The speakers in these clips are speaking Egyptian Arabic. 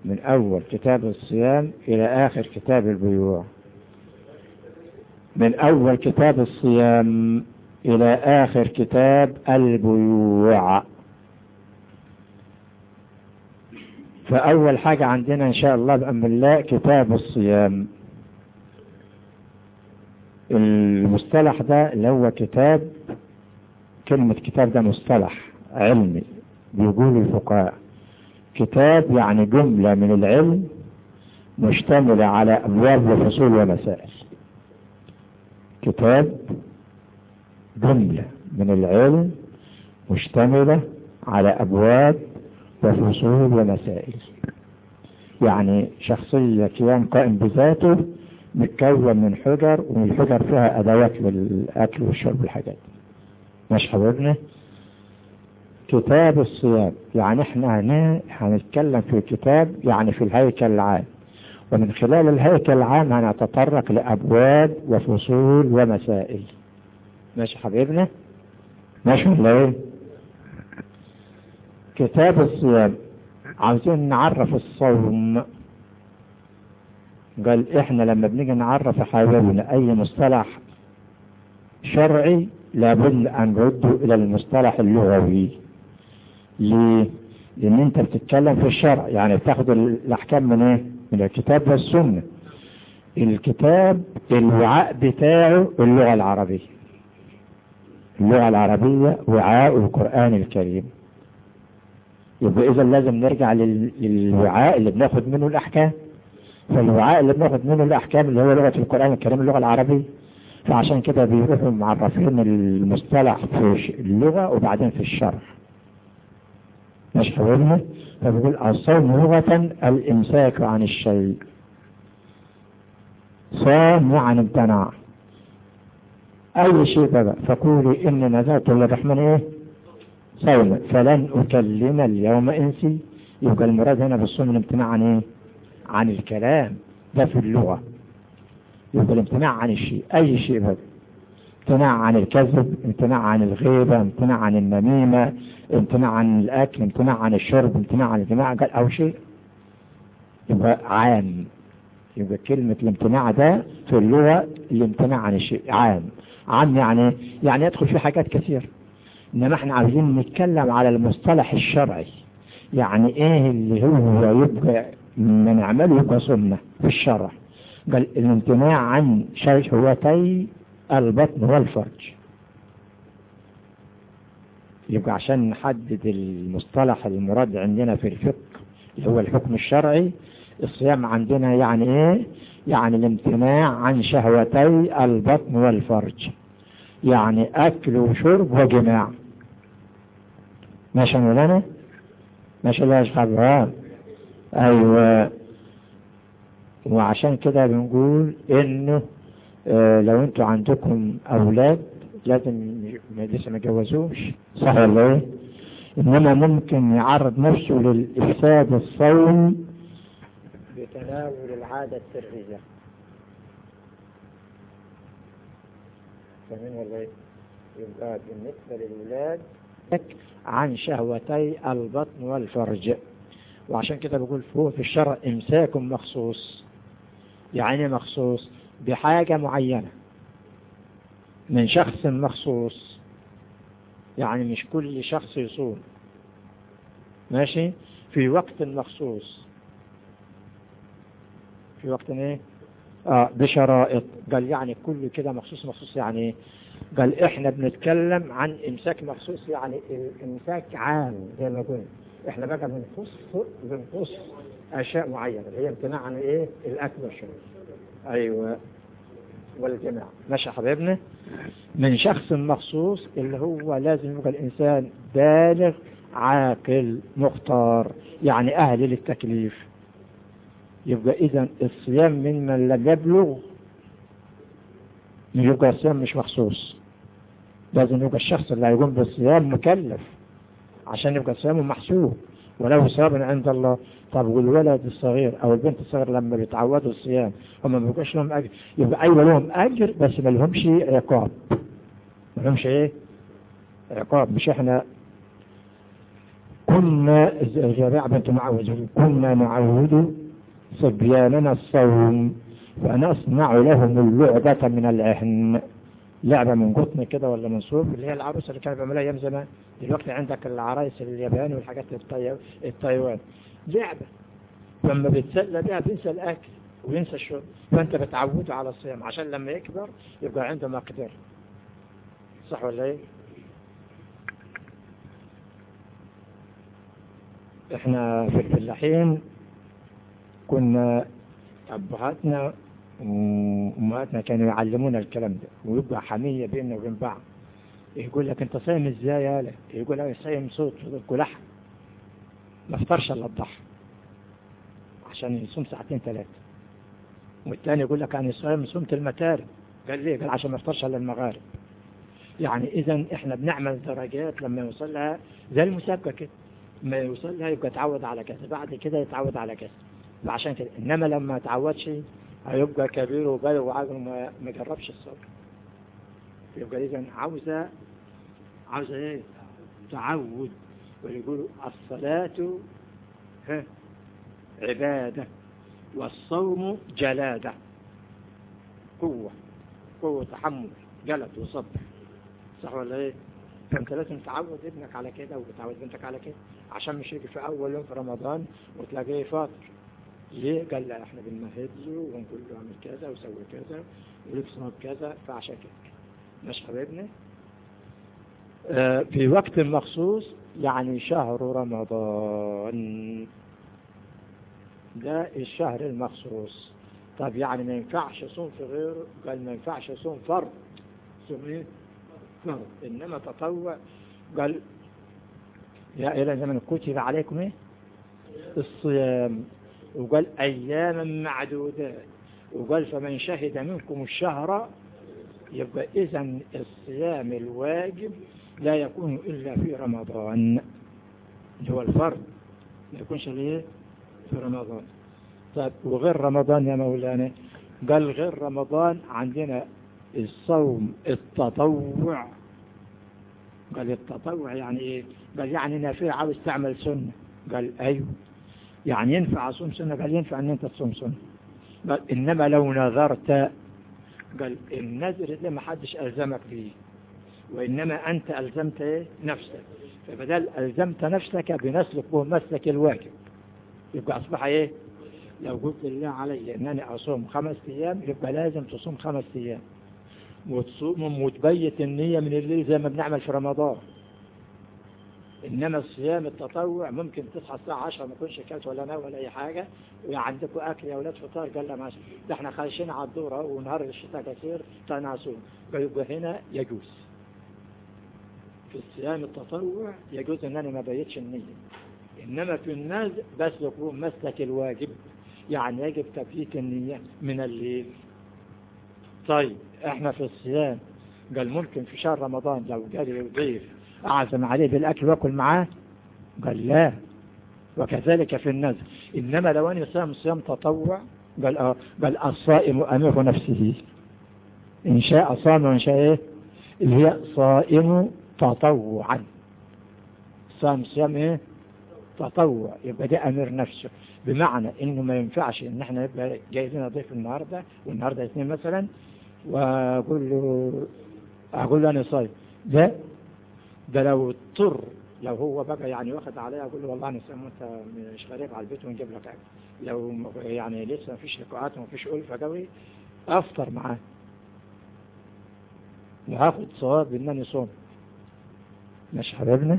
من أول كتاب الصيام إلى آخر كتاب البيوع من أول كتاب الصيام إلى آخر كتاب البيوع فأول حاجة عندنا إن شاء الله بأمر الله كتاب الصيام المصطلح ده اللي هو كتاب كلمة كتاب ده مصطلح علمي بيقول الفقهاء كتاب يعني جملة من العلم مشتملة على أبواب وفصول ومسائل كتاب جملة من العلم مشتملة على أبواب وفصول ومسائل يعني شخصية كيان قائم بذاته متكون من حجر ومن الحجر فيها أدوات للأكل والشرب والحاجات مش حضرنا كتاب الصيام يعني احنا هنا هنتكلم في كتاب يعني في الهيكل العام ومن خلال الهيكل العام هنتطرق لأبواب وفصول ومسائل ماشي حبيبنا ماشي ولا ايه كتاب الصيام عاوزين نعرف الصوم قال احنا لما بنيجي نعرف يا حبايبنا اي مصطلح شرعي لابد ان نرده الى المصطلح اللغوي ليه لان انت بتتكلم في الشرع يعني بتاخد الاحكام من ايه من الكتاب والسنة الكتاب الوعاء بتاعه اللغة العربية اللغة العربية وعاء القرآن الكريم يبقى إذا لازم نرجع للوعاء اللي بناخد منه الأحكام فالوعاء اللي بناخد منه الأحكام اللي هو لغة القرآن الكريم اللغة العربية فعشان كده بيروحوا معرفين المصطلح في اللغة وبعدين في الشرع مش حضرنا فبيقول الصوم لغة الإمساك عن الشيء صام وعن امتنع أي شيء بقى فقولي إن نذرت للرحمن إيه صوم فلن أكلم اليوم إنسي يبقى المراد هنا بالصوم الامتناع عن إيه عن الكلام ده في اللغة يبقى الامتناع عن الشيء أي شيء بقى امتناع عن الكذب امتناع عن الغيبة امتناع عن النميمة امتناع عن الأكل امتناع عن الشرب امتناع عن الجماعة قال أو شيء يبقى عام يبقى كلمة الامتناع ده في اللغة الامتناع عن الشيء عام عام يعني يعني يدخل في حاجات كثير إنما احنا عايزين نتكلم على المصطلح الشرعي يعني ايه اللي هو يبقى من نعمله يبقى سنة في الشرع قال الامتناع عن شهوتي البطن والفرج يبقى عشان نحدد المصطلح المراد عندنا في الفقه اللي هو الحكم الشرعي الصيام عندنا يعني ايه يعني الامتناع عن شهوتي البطن والفرج يعني اكل وشرب وجماع ماشي مولانا ماشي الله يا ايوه وعشان كده بنقول انه اه لو انتوا عندكم اولاد لازم لسه ما جوزوش صح ولا ايه انما ممكن يعرض نفسه للافساد الصوم بتناول العادة السرية فاهمين ولا ايه يبقى بالنسبة للولاد عن شهوتي البطن والفرج وعشان كده بقول فوق في الشرع امساك مخصوص يعني مخصوص بحاجة معينة من شخص مخصوص يعني مش كل شخص يصوم ماشي في وقت مخصوص في وقت ايه اه بشرائط قال يعني كل كده مخصوص مخصوص يعني ايه قال احنا بنتكلم عن امساك مخصوص يعني الامساك عام زي ما قلنا احنا بقى بنخص بنخص اشياء معينه اللي هي امتناع عن ايه الاكل والشرب ايوه والجماعة ماشي حبيبنا من شخص مخصوص اللي هو لازم يبقى الإنسان بالغ عاقل مختار يعني أهل للتكليف يبقى إذا الصيام من من لم يبلغ يبقى الصيام مش مخصوص لازم يبقى الشخص اللي هيقوم بالصيام مكلف عشان يبقى صيامه محسوب ولو ثواب عند الله طب والولد الصغير او البنت الصغير لما بيتعودوا الصيام هم ما بيبقاش لهم اجر يبقى ايوه لهم اجر بس ما لهمش عقاب ما لهمش ايه عقاب مش احنا كنا الرابعة بنت معوز كنا نعود صبياننا الصوم فنصنع لهم اللعبة من العهن لعبة من قطن كده ولا من صوف اللي هي العروسة اللي كانوا بيعملوها أيام زمان دلوقتي عندك العرايس الياباني والحاجات الطي... التايوان لعبة لما بيتسلى بيها بينسى الأكل وينسى الشرب فأنت بتعوده على الصيام عشان لما يكبر يبقى عنده مقدرة صح ولا ايه احنا في الفلاحين كنا أبهاتنا وأمهاتنا كانوا يعلمونا الكلام ده ويبقى حمية بيننا وبين بعض يقول لك انت صايم ازاي يالا يقول لك صايم صوت كلح ما افطرش الا الضحى عشان يصوم ساعتين ثلاثة والتاني يقول لك انا صايم صمت المتارب قال ليه قال عشان ما افطرش الا المغارب يعني اذا احنا بنعمل درجات لما يوصل لها زي المسابقة كده ما يوصل لها يبقى يتعود على كذا بعد كده يتعود على كذا فعشان كده انما لما تعودش هيبقى كبير وبالغ وعقله ما ما جربش الصبر يبقى اذا عاوزه عاوزه ايه تعود ويقولوا الصلاة ها عبادة والصوم جلادة قوة قوة تحمل جلد وصبر صح ولا ايه فانت لازم تعود ابنك على كده وتعود بنتك على كده عشان مش يجي في اول يوم في رمضان وتلاقيه فاطر ليه قال لا احنا بنمهد له ونقول له اعمل كذا وسوي كذا ولبس كذا فعشان كده مش حبيبنا آه في وقت مخصوص يعني شهر رمضان ده الشهر المخصوص طب يعني ما ينفعش يصوم في غيره قال ما ينفعش يصوم فرض صوم ايه فرض انما تطوع قال يا إلى زمن كتب عليكم ايه الصيام وقال أياما معدودات وقال فمن شهد منكم الشهر يبقى إذا الصيام الواجب لا يكون إلا في رمضان اللي هو الفرض ما يكونش ليه في رمضان طيب وغير رمضان يا مولانا قال غير رمضان عندنا الصوم التطوع قال التطوع يعني ايه قال يعني نافع عاوز تعمل سنة قال ايوه يعني ينفع أصوم سنة قال ينفع أن أنت تصوم سنة قال إنما لو نذرت قال النذر ده ما حدش ألزمك فيه وإنما أنت ألزمت إيه؟ نفسك فبدل ألزمت نفسك بنسلك به مسلك الواجب يبقى أصبح إيه لو قلت لله علي أنني أصوم خمس أيام يبقى لازم تصوم خمس أيام وتصوم وتبيت النية من الليل زي ما بنعمل في رمضان إنما الصيام التطوع ممكن تصحى الساعة 10 ما تكونش كلت ولا نوم ولا أي حاجة وعندكم أكل يا أولاد فطار قال لا ماشي ده احنا خايشين على الدورة ونهار الشتاء كثير تنعسون فيبقى هنا يجوز في الصيام التطوع يجوز أن أنا ما بيتش النية إنما في الناس بس يكون مسلك الواجب يعني يجب تبييت النية من الليل طيب احنا في الصيام قال ممكن في شهر رمضان لو جالي ضيف أعزم عليه بالأكل وأكل معاه قال لا وكذلك في النزل إنما لو أن يصيام صيام تطوع قال آه قال الصائم أمير نفسه إن شاء صام وإن شاء إيه اللي هي صائم تطوعا صام صيام إيه تطوع يبقى ده أمير نفسه بمعنى إنه ما ينفعش إن إحنا يبقى جاي لنا ضيف النهاردة والنهاردة اثنين مثلا وأقول له أقول له أنا صايم ده ده لو اضطر لو هو بقى يعني واخد عليها اقول له والله انا انت مش غريب على البيت ونجيب لك اكل لو يعني لسه ما فيش لقاءات وما فيش ألفة قوي افطر معاه وهاخد صواب انني صوم مش حبيبنا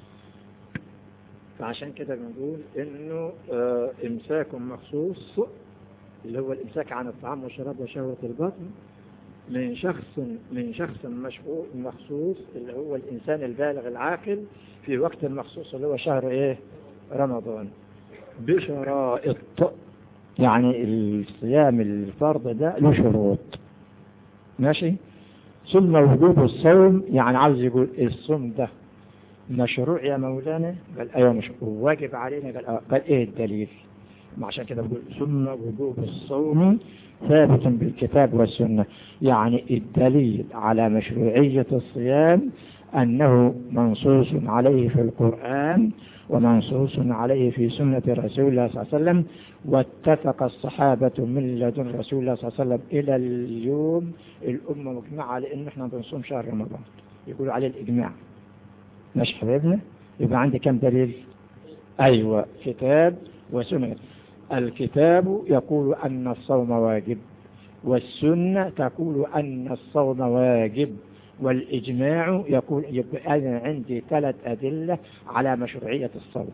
فعشان كده بنقول انه اه امساك مخصوص اللي هو الامساك عن الطعام والشراب وشهوة البطن من شخص من شخص مشهور مخصوص اللي هو الإنسان البالغ العاقل في وقت مخصوص اللي هو شهر إيه رمضان بشرائط يعني الصيام الفرض ده له شروط ماشي ثم وجوب الصوم يعني عاوز يقول الصوم ده مشروع يا مولانا قال ايوه مشروع واجب علينا قال آه. قال ايه الدليل عشان كده بقول ثم وجوب الصوم ثابت بالكتاب والسنة يعني الدليل على مشروعية الصيام أنه منصوص عليه في القرآن ومنصوص عليه في سنة رسول الله صلى الله عليه وسلم واتفق الصحابة من لدن رسول الله صلى الله عليه وسلم إلى اليوم الأمة مجمعة على إن إحنا بنصوم شهر رمضان يقولوا عليه الإجماع مش حبيبنا يبقى عندي كم دليل أيوة كتاب وسنة الكتاب يقول أن الصوم واجب والسنة تقول أن الصوم واجب والإجماع يقول يبقى أنا عندي ثلاث أدلة على مشروعية الصوم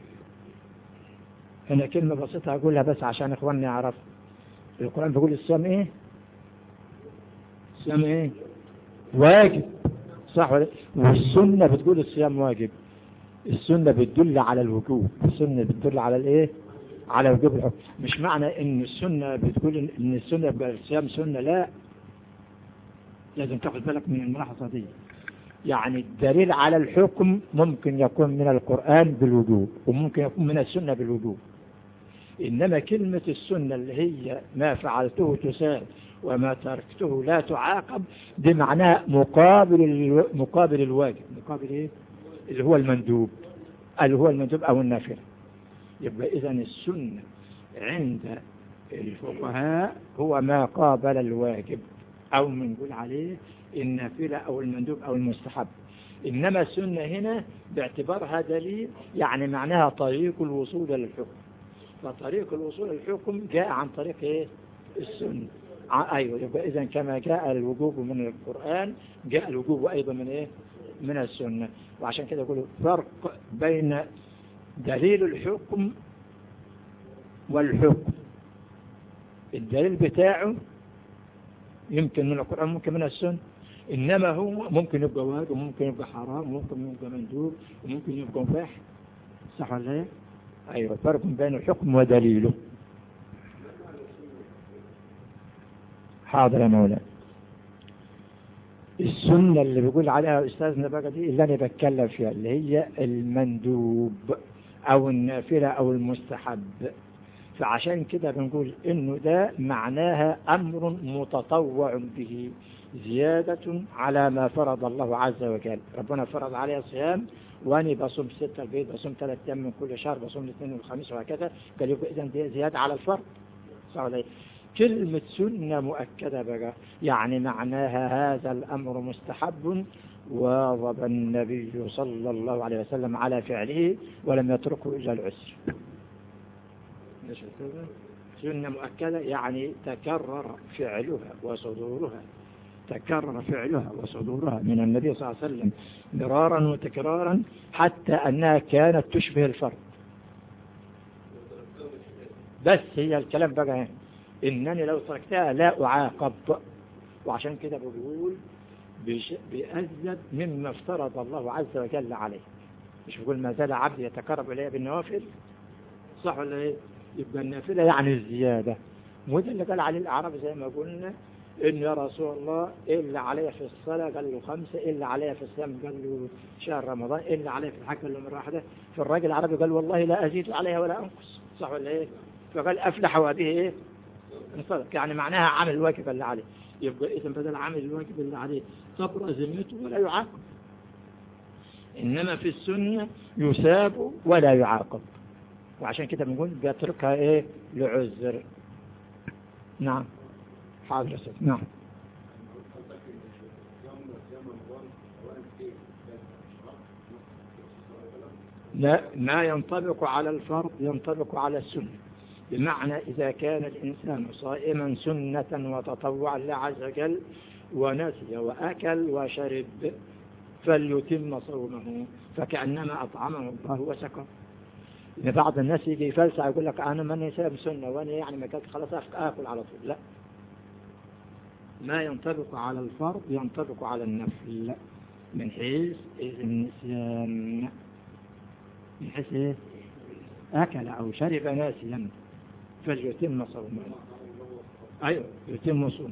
هنا كلمة بسيطة أقولها بس عشان إخواني يعرفوا القرآن بيقول الصيام إيه الصيام إيه واجب صح ولا والسنة بتقول الصيام واجب السنة بتدل على الوجوب السنة بتدل على الإيه على وجوب الحكم مش معنى ان السنة بتقول ان السنة يبقى الصيام سنة لا لازم تاخد بالك من الملاحظة دي يعني الدليل على الحكم ممكن يكون من القرآن بالوجوب وممكن يكون من السنة بالوجوب إنما كلمة السنة اللي هي ما فعلته تسال وما تركته لا تعاقب دي معناها مقابل الو... مقابل الواجب مقابل ايه اللي هو المندوب اللي هو المندوب او النافله يبقى إذا السنة عند الفقهاء هو ما قابل الواجب أو منقول عليه النافلة أو المندوب أو المستحب إنما السنة هنا باعتبارها دليل يعني معناها طريق الوصول للحكم فطريق الوصول للحكم جاء عن طريق إيه؟ السنة أيوة يبقى إذا كما جاء الوجوب من القرآن جاء الوجوب أيضا من إيه؟ من السنة وعشان كده يقولوا فرق بين دليل الحكم والحكم الدليل بتاعه يمكن من القرآن ممكن من السنة إنما هو ممكن يبقى واجب وممكن يبقى حرام وممكن يبقى مندوب وممكن يبقى مباح صح ولا ايه؟ أيوة فرق بين الحكم ودليله حاضر يا مولانا السنة اللي بيقول عليها أستاذنا بقى دي اللي أنا بتكلم فيها اللي هي المندوب أو النافلة أو المستحب فعشان كده بنقول إنه ده معناها أمر متطوع به زيادة على ما فرض الله عز وجل ربنا فرض عليه الصيام وأنا بصوم ستة البيت بصوم ثلاث أيام من كل شهر بصوم الاثنين والخميس وهكذا قال يبقى إذا دي زيادة على الفرض صح ولا كلمة سنة مؤكدة بقى يعني معناها هذا الأمر مستحب واظب النبي صلى الله عليه وسلم على فعله ولم يتركه إلى العسر سنة مؤكدة يعني تكرر فعلها وصدورها تكرر فعلها وصدورها من النبي صلى الله عليه وسلم مرارا وتكرارا حتى أنها كانت تشبه الفرد بس هي الكلام بقى يعني إنني لو تركتها لا أعاقب وعشان كده بقول بأزيد مما افترض الله عز وجل عليه مش بقول ما زال عبدي يتقرب إليه بالنوافل صح ولا ايه يبقى النافلة يعني الزيادة وده اللي قال عليه الأعراب زي ما قلنا إن يا رسول الله إيه اللي عليا في الصلاة قال له خمسة إيه اللي عليا في الصيام قال له شهر رمضان إيه اللي عليا في الحج قال له مرة واحدة فالراجل العربي قال والله لا أزيد عليها ولا أنقص صح ولا إيه فقال أفلح وهذه إيه انصدق يعني معناها عمل الواجب اللي عليه يبقى إذا بدل عمل الواجب اللي عليه تبرأ ذمته ولا يعاقب إنما في السنة يساب ولا يعاقب وعشان كده بنقول بيتركها إيه لعذر نعم حاضر يا نعم لا ما ينطبق على الفرض ينطبق على السنة بمعنى إذا كان الإنسان صائما سنة وتطوعا لله عز وجل ونسي وأكل وشرب فليتم صومه فكأنما أطعمه الله وسكر إن بعض الناس يجي يفلسع يقول لك أنا ماني ساب سنة وأنا يعني ما كنت خلاص آكل على طول لا ما ينطبق على الفرض ينطبق على النفل من حيث النسيان من حيث إيه؟ أكل أو شرب ناسيا فليتم صومه أيوة يتم صومه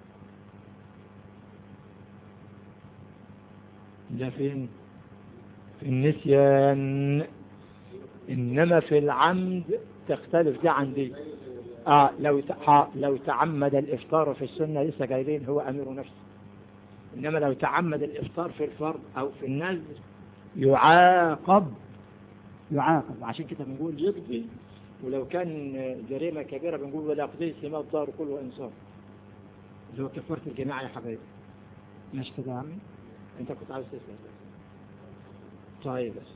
ده فين في النسيان إنما في العمد تختلف دي عن دي آه لو لو تعمد الإفطار في السنة لسه قايلين هو أمير نفسه إنما لو تعمد الإفطار في الفرض أو في النذر يعاقب يعاقب عشان كده بنقول يقضي ولو كان جريمة كبيرة بنقول ولا يقضي سماء الدار كله إنصاف اللي هو كفارة الجماعة يا حبايبي ماشي كده يا عمي انت كنت عاوز تسأل طيب بس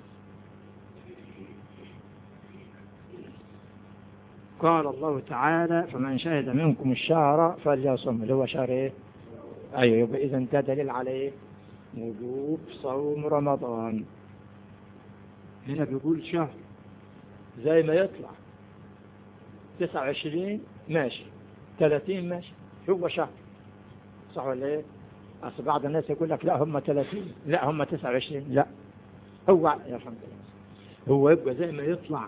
قال الله تعالى فمن شهد منكم الشهر فليصم اللي هو شهر ايه ايوه يبقى اذا ده دليل على ايه وجوب صوم رمضان هنا بيقول شهر زي ما يطلع 29 ماشي 30 ماشي هو شهر صح ولا ايه اصل بعض الناس يقول لك لا هم 30 لا هم 29 لا هو يرحمك الله هو يبقى زي ما يطلع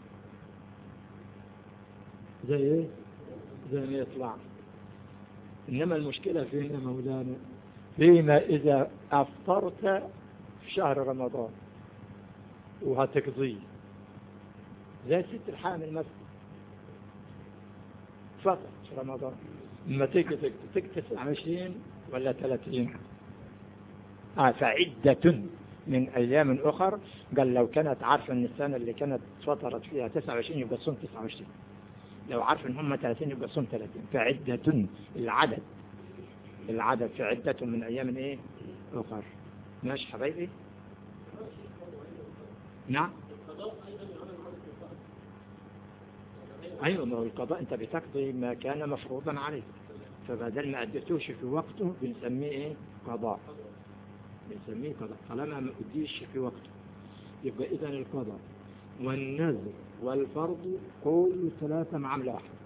زي ايه زي ما يطلع انما المشكلة فين يا مولانا فيما اذا افطرت في شهر رمضان وهتقضيه زي ست الحامل مثلا فطر في رمضان لما تيجي تيجي 29 ولا 30 آه فعدة من أيام أخر قال لو كانت عارفة أن السنة اللي كانت فطرت فيها 29 يبقى صوم 29 لو عارف ان هم 30 يبقى صوم 30 فعدة العدد العدد في عدة من ايام ايه اخر ماشي حبايبي نعم ايوه ما هو القضاء انت بتقضي ما كان مفروضا عليك فبدل ما اديتوش في وقته بنسميه ايه قضاء بنسميه قضاء طالما ما اديش في وقته يبقى اذا القضاء والنذر والفرض كل ثلاثة مع عمل واحد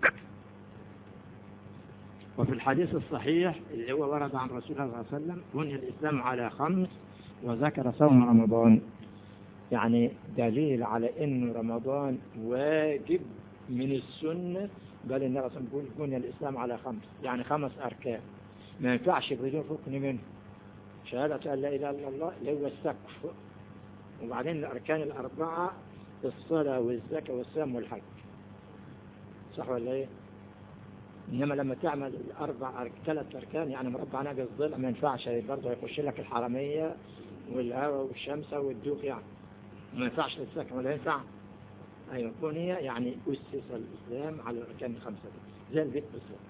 وفي الحديث الصحيح اللي هو ورد عن رسول الله صلى الله عليه وسلم بني الإسلام على خمس وذكر صوم رمضان يعني دليل على أن رمضان واجب من السنة قال النبي صلى الله عليه وسلم بني الإسلام على خمس يعني خمس أركان ما ينفعش بدون ركن منه شهادة أن لا إله إلا الله اللي هو السقف وبعدين الأركان الأربعة الصلاة والزكاة والصيام والحج صح ولا ايه انما لما تعمل الاربع ثلاث اركان يعني مربع ناقص ضلع ما ينفعش برضه يخش لك الحرميه والهواء والشمس والدوق يعني ما ينفعش للسكن ولا ينفع ايوه بني يعني اسس الاسلام على الاركان الخمسه دي زي البيت بالظبط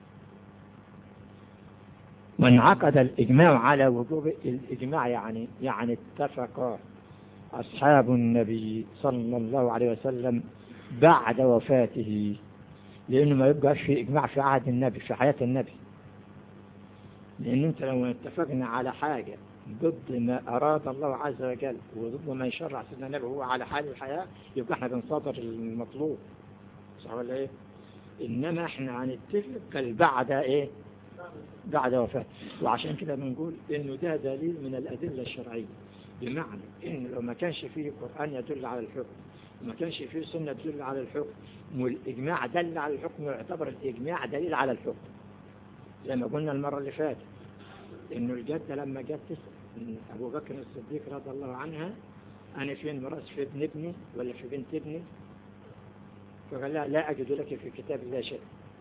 وانعقد الاجماع على وجوب الاجماع يعني يعني اتفق أصحاب النبي صلى الله عليه وسلم بعد وفاته لأنه ما يبقاش في إجماع في عهد النبي في حياة النبي لأن أنت لو اتفقنا على حاجة ضد ما أراد الله عز وجل وضد ما يشرع سيدنا النبي هو على حال الحياة يبقى احنا بنصادر المطلوب صح ولا ايه إنما احنا هنتفق بعد ايه بعد وفاته وعشان كده بنقول إنه ده دليل من الأدلة الشرعية بمعنى إن لو ما كانش فيه قرآن يدل على الحكم وما كانش فيه سنة تدل على الحكم والإجماع دل على الحكم ويعتبر الإجماع دليل على الحكم زي ما قلنا المرة اللي فاتت إنه الجدة لما جت تسأل أبو بكر الصديق رضي الله عنها أنا فين مرأس في ابن ابني ولا في بنت ابني فقال لا لا أجد لك في كتاب الله شيء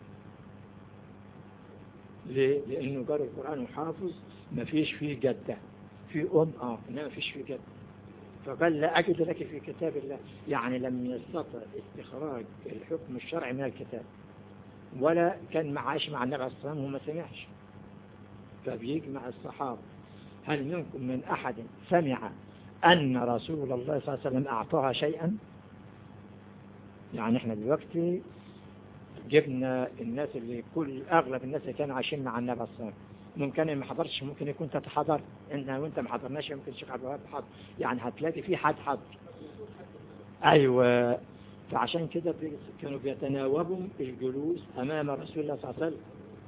ليه؟ لأنه قال القرآن وحافظ ما فيش فيه جدة في أم آه إنما فيش في جد فقال لا أجد لك في كتاب الله يعني لم يستطع استخراج الحكم الشرعي من الكتاب ولا كان معاش مع النبي عليه الصلاة والسلام وما سمعش فبيجمع الصحابة هل منكم من أحد سمع أن رسول الله صلى الله عليه وسلم أعطاها شيئا يعني احنا دلوقتي جبنا الناس اللي كل أغلب الناس اللي كانوا عايشين مع النبي عليه الصلاة والسلام ممكن ما حضرش ممكن يكون انت تحضر انت وانت ما حضرناش ممكن الشيخ عبد الوهاب حضر يعني هتلاقي في حد حضر ايوه فعشان كده كانوا بيتناوبوا الجلوس امام رسول الله صلى الله عليه وسلم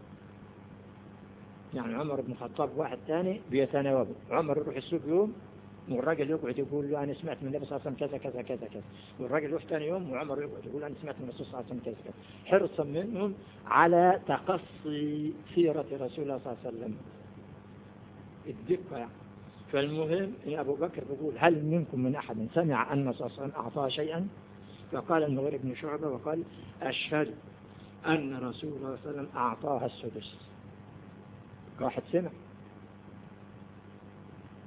يعني عمر بن الخطاب واحد ثاني بيتناوبوا عمر يروح السوق يوم والراجل يقعد يقول له أنا سمعت من النبي صلى الله عليه وسلم كذا كذا كذا كذا والراجل يروح ثاني يوم وعمر يقعد يقول أنا سمعت من الرسول صلى الله عليه وسلم كذا كذا حرصا منهم على تقصي سيرة رسول الله صلى الله عليه وسلم الدقة يعني فالمهم إن أبو بكر بيقول هل منكم من أحد سمع أن صلى الله عليه وسلم أعطاه شيئا فقال المغير بن شعبة وقال أشهد أن رسول الله صلى الله عليه وسلم أعطاها السدس واحد سمع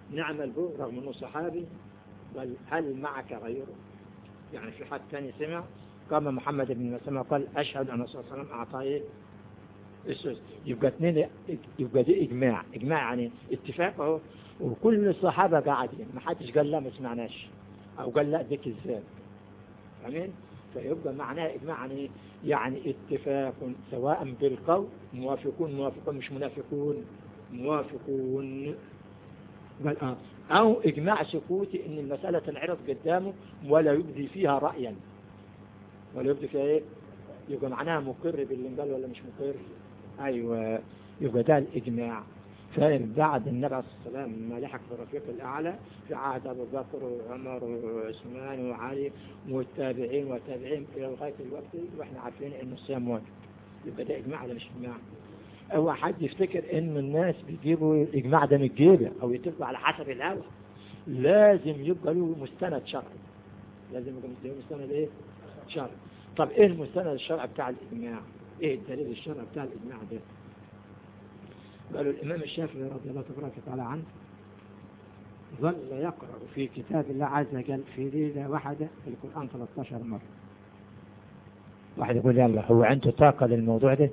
نعمل به رغم أنه صحابي بل هل معك غيره يعني في حد ثاني سمع قام محمد بن مسلمة قال أشهد أن الرسول صلى الله عليه وسلم أعطاه إيه السوس يبقى اثنين يبقى دي إجماع إجماع يعني اتفاق أهو وكل الصحابة قاعدين ما حدش قال لا ما سمعناش أو قال لا ديك كذاب فاهمين فيبقى معناه إجماع يعني يعني اتفاق سواء بالقول موافقون موافقون مش منافقون موافقون قال آه أو إجماع سكوتي إن المسألة تنعرض قدامه ولا يبدي فيها رأيا ولا يبدي فيها إيه يبقى معناها مقر باللي قال ولا مش مقر أيوة يبقى ده الإجماع فإن بعد النبي عليه الصلاة والسلام ما لحق بالرفيق الأعلى في عهد أبو بكر وعمر وعثمان وعلي والتابعين والتابعين إلى لغاية الوقت وإحنا عارفين إنه الصيام واجب يبقى ده إجماع ولا مش إجماع أو حد يفتكر إن الناس بيجيبوا الإجماع ده من الجيبة أو يتفقوا على حسب الهوى لازم يبقى له مستند شرعي لازم يبقى له مستند إيه شرعي طب إيه المستند الشرعي بتاع الإجماع إيه الدليل الشرعي بتاع الإجماع ده قالوا الإمام الشافعي رضي الله تبارك وتعالى عنه ظل يقرأ في كتاب الله عز وجل في ليلة واحدة في القرآن 13 مرة واحد يقول يلا هو عنده طاقة للموضوع ده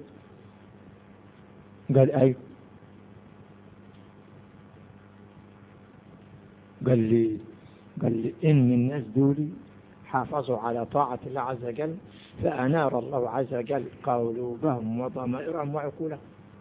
قال أي قال لي قال لي إن الناس دولي حافظوا على طاعة الله عز وجل فأنار الله عز وجل قلوبهم وضمائرهم وعقولهم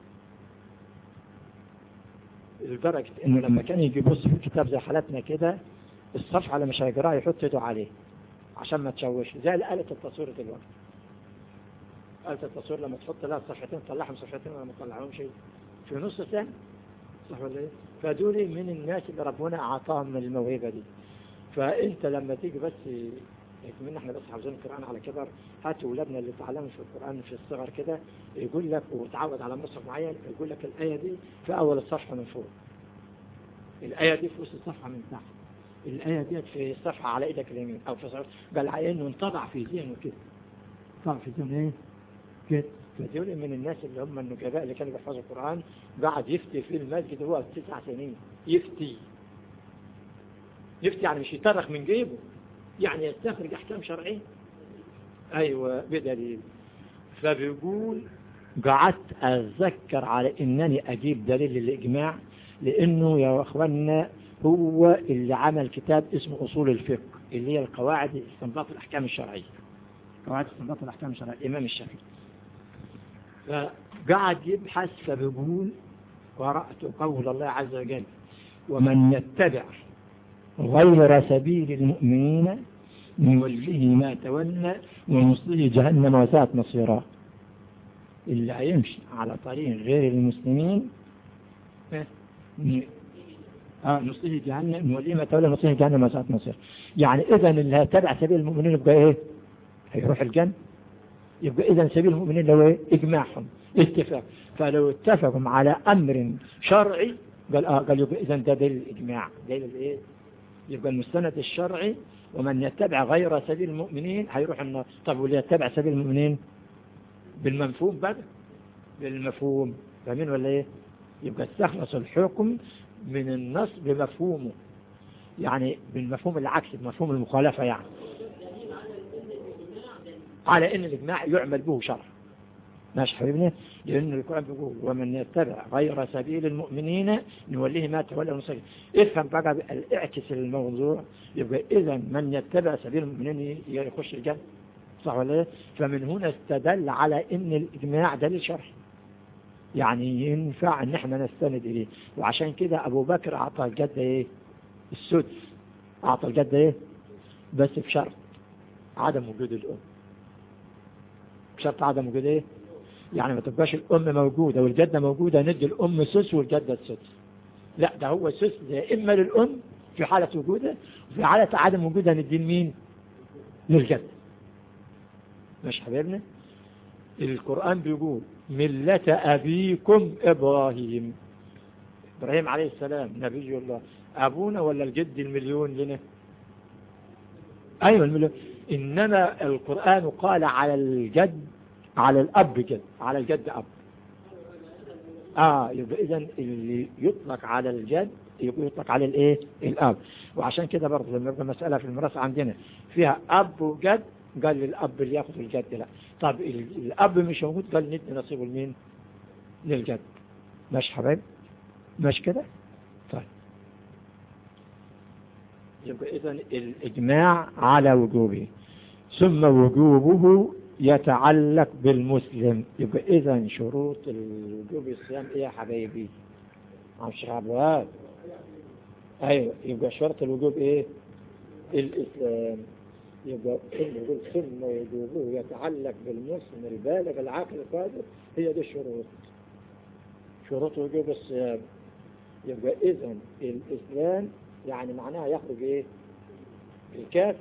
لدرجة انه لما كان يجي يبص في الكتاب زي حالتنا كده الصفحة اللي مش هيقراها يحط ايده عليه عشان ما تشوش زي آلة التصوير دلوقتي آلة التصوير لما تحط لها صفحتين تطلعهم صفحتين ولا ما تطلعهمش في نص ثاني صح ولا ايه؟ فدول من الناس اللي ربنا اعطاهم الموهبة دي فانت لما تيجي بس من احنا بس حافظين القرآن على كبر هات ولادنا اللي تعلموا في القرآن في الصغر كده يقول لك وتعود على مصحف معين يقول لك الآية دي في أول الصفحة من فوق الآية دي في وسط الصفحة من تحت الآية دي في الصفحة على إيدك اليمين أو في صفحة بل إنه انطبع في ذهنه كده طبع في ذهنه إيه كده فدول من الناس اللي هم النجباء اللي كانوا بيحفظوا القرآن قاعد يفتي في المسجد هو تسع سنين يفتي يفتي يعني مش يترخ من جيبه يعني يستخرج أحكام شرعية أيوة بدليل فبيقول قعدت أتذكر على إنني أجيب دليل للإجماع لأنه يا أخوانا هو اللي عمل كتاب اسمه أصول الفقه اللي هي القواعد استنباط الأحكام الشرعية قواعد استنباط الأحكام الشرعية الإمام الشافعي فقعد يبحث فبيقول قرأت قول الله عز وجل ومن يتبع غير سبيل المؤمنين نوله ما تولى ونصله جهنم وساءت مصيرا اللي هيمشي على طريق غير المسلمين اه نصله جهنم نوليه ما تولى نصله جهنم وساءت مصيرا يعني اذا اللي هيتبع سبيل المؤمنين يبقى ايه هيروح الجنة يبقى اذا سبيل المؤمنين لو ايه اجماعهم اتفاق فلو اتفقوا على امر شرعي قال اه قال يبقى اذا ده دليل الاجماع دليل الايه يبقى المستند الشرعي ومن يتبع غير سبيل المؤمنين هيروح النار طب واللي يتبع سبيل المؤمنين بالمفهوم بقى بالمفهوم فاهمين ولا ايه يبقى استخلص الحكم من النص بمفهومه يعني بالمفهوم العكسي بمفهوم المخالفة يعني على ان الاجماع يعمل به شرع ماشي حبيبنا لأن القرآن بيقول ومن يتبع غير سبيل المؤمنين نوليه ما تولى المسجد افهم بقى الاعكس الموضوع يبقى إذا من يتبع سبيل المؤمنين يخش الجنة صح ولا ايه فمن هنا استدل على ان الإجماع دليل شرعي يعني ينفع ان احنا نستند اليه وعشان كده ابو بكر اعطى الجدة ايه السدس اعطى الجدة ايه بس بشرط عدم وجود الام بشرط عدم وجود ايه يعني ما تبقاش الأم موجودة والجدة موجودة ندي الأم سس والجدة السدس لا ده هو سس يا إما للأم في حالة وجودها وفي حالة عدم وجودها ندي لمين للجدة مش حبيبنا القرآن بيقول ملة أبيكم إبراهيم إبراهيم عليه السلام نبي الله أبونا ولا الجد المليون لنا أيوة المليون إنما القرآن قال على الجد على الأب جد على الجد أب اه يبقى اذا اللي يطلق على الجد يبقى يطلق على الايه الاب وعشان كده برضه لما يبقى مسألة في الميراث عندنا فيها اب وجد قال للاب اللي ياخذ الجد لا طب الاب مش موجود قال ندي نصيبه لمين للجد ماشي حبايب ماشي كده طيب يبقى اذا الاجماع على وجوبه ثم وجوبه يتعلق بالمسلم يبقى اذا شروط الوجوب الصيام ايه يا حبايبي عم شعبوات ايوه يبقى شرط الوجوب ايه الاسلام يبقى الوجوب ثم وجوبه يتعلق بالمسلم البالغ العاقل القادر هي دي الشروط شروط وجوب الصيام يبقى اذا الاسلام يعني معناها يخرج ايه الكافر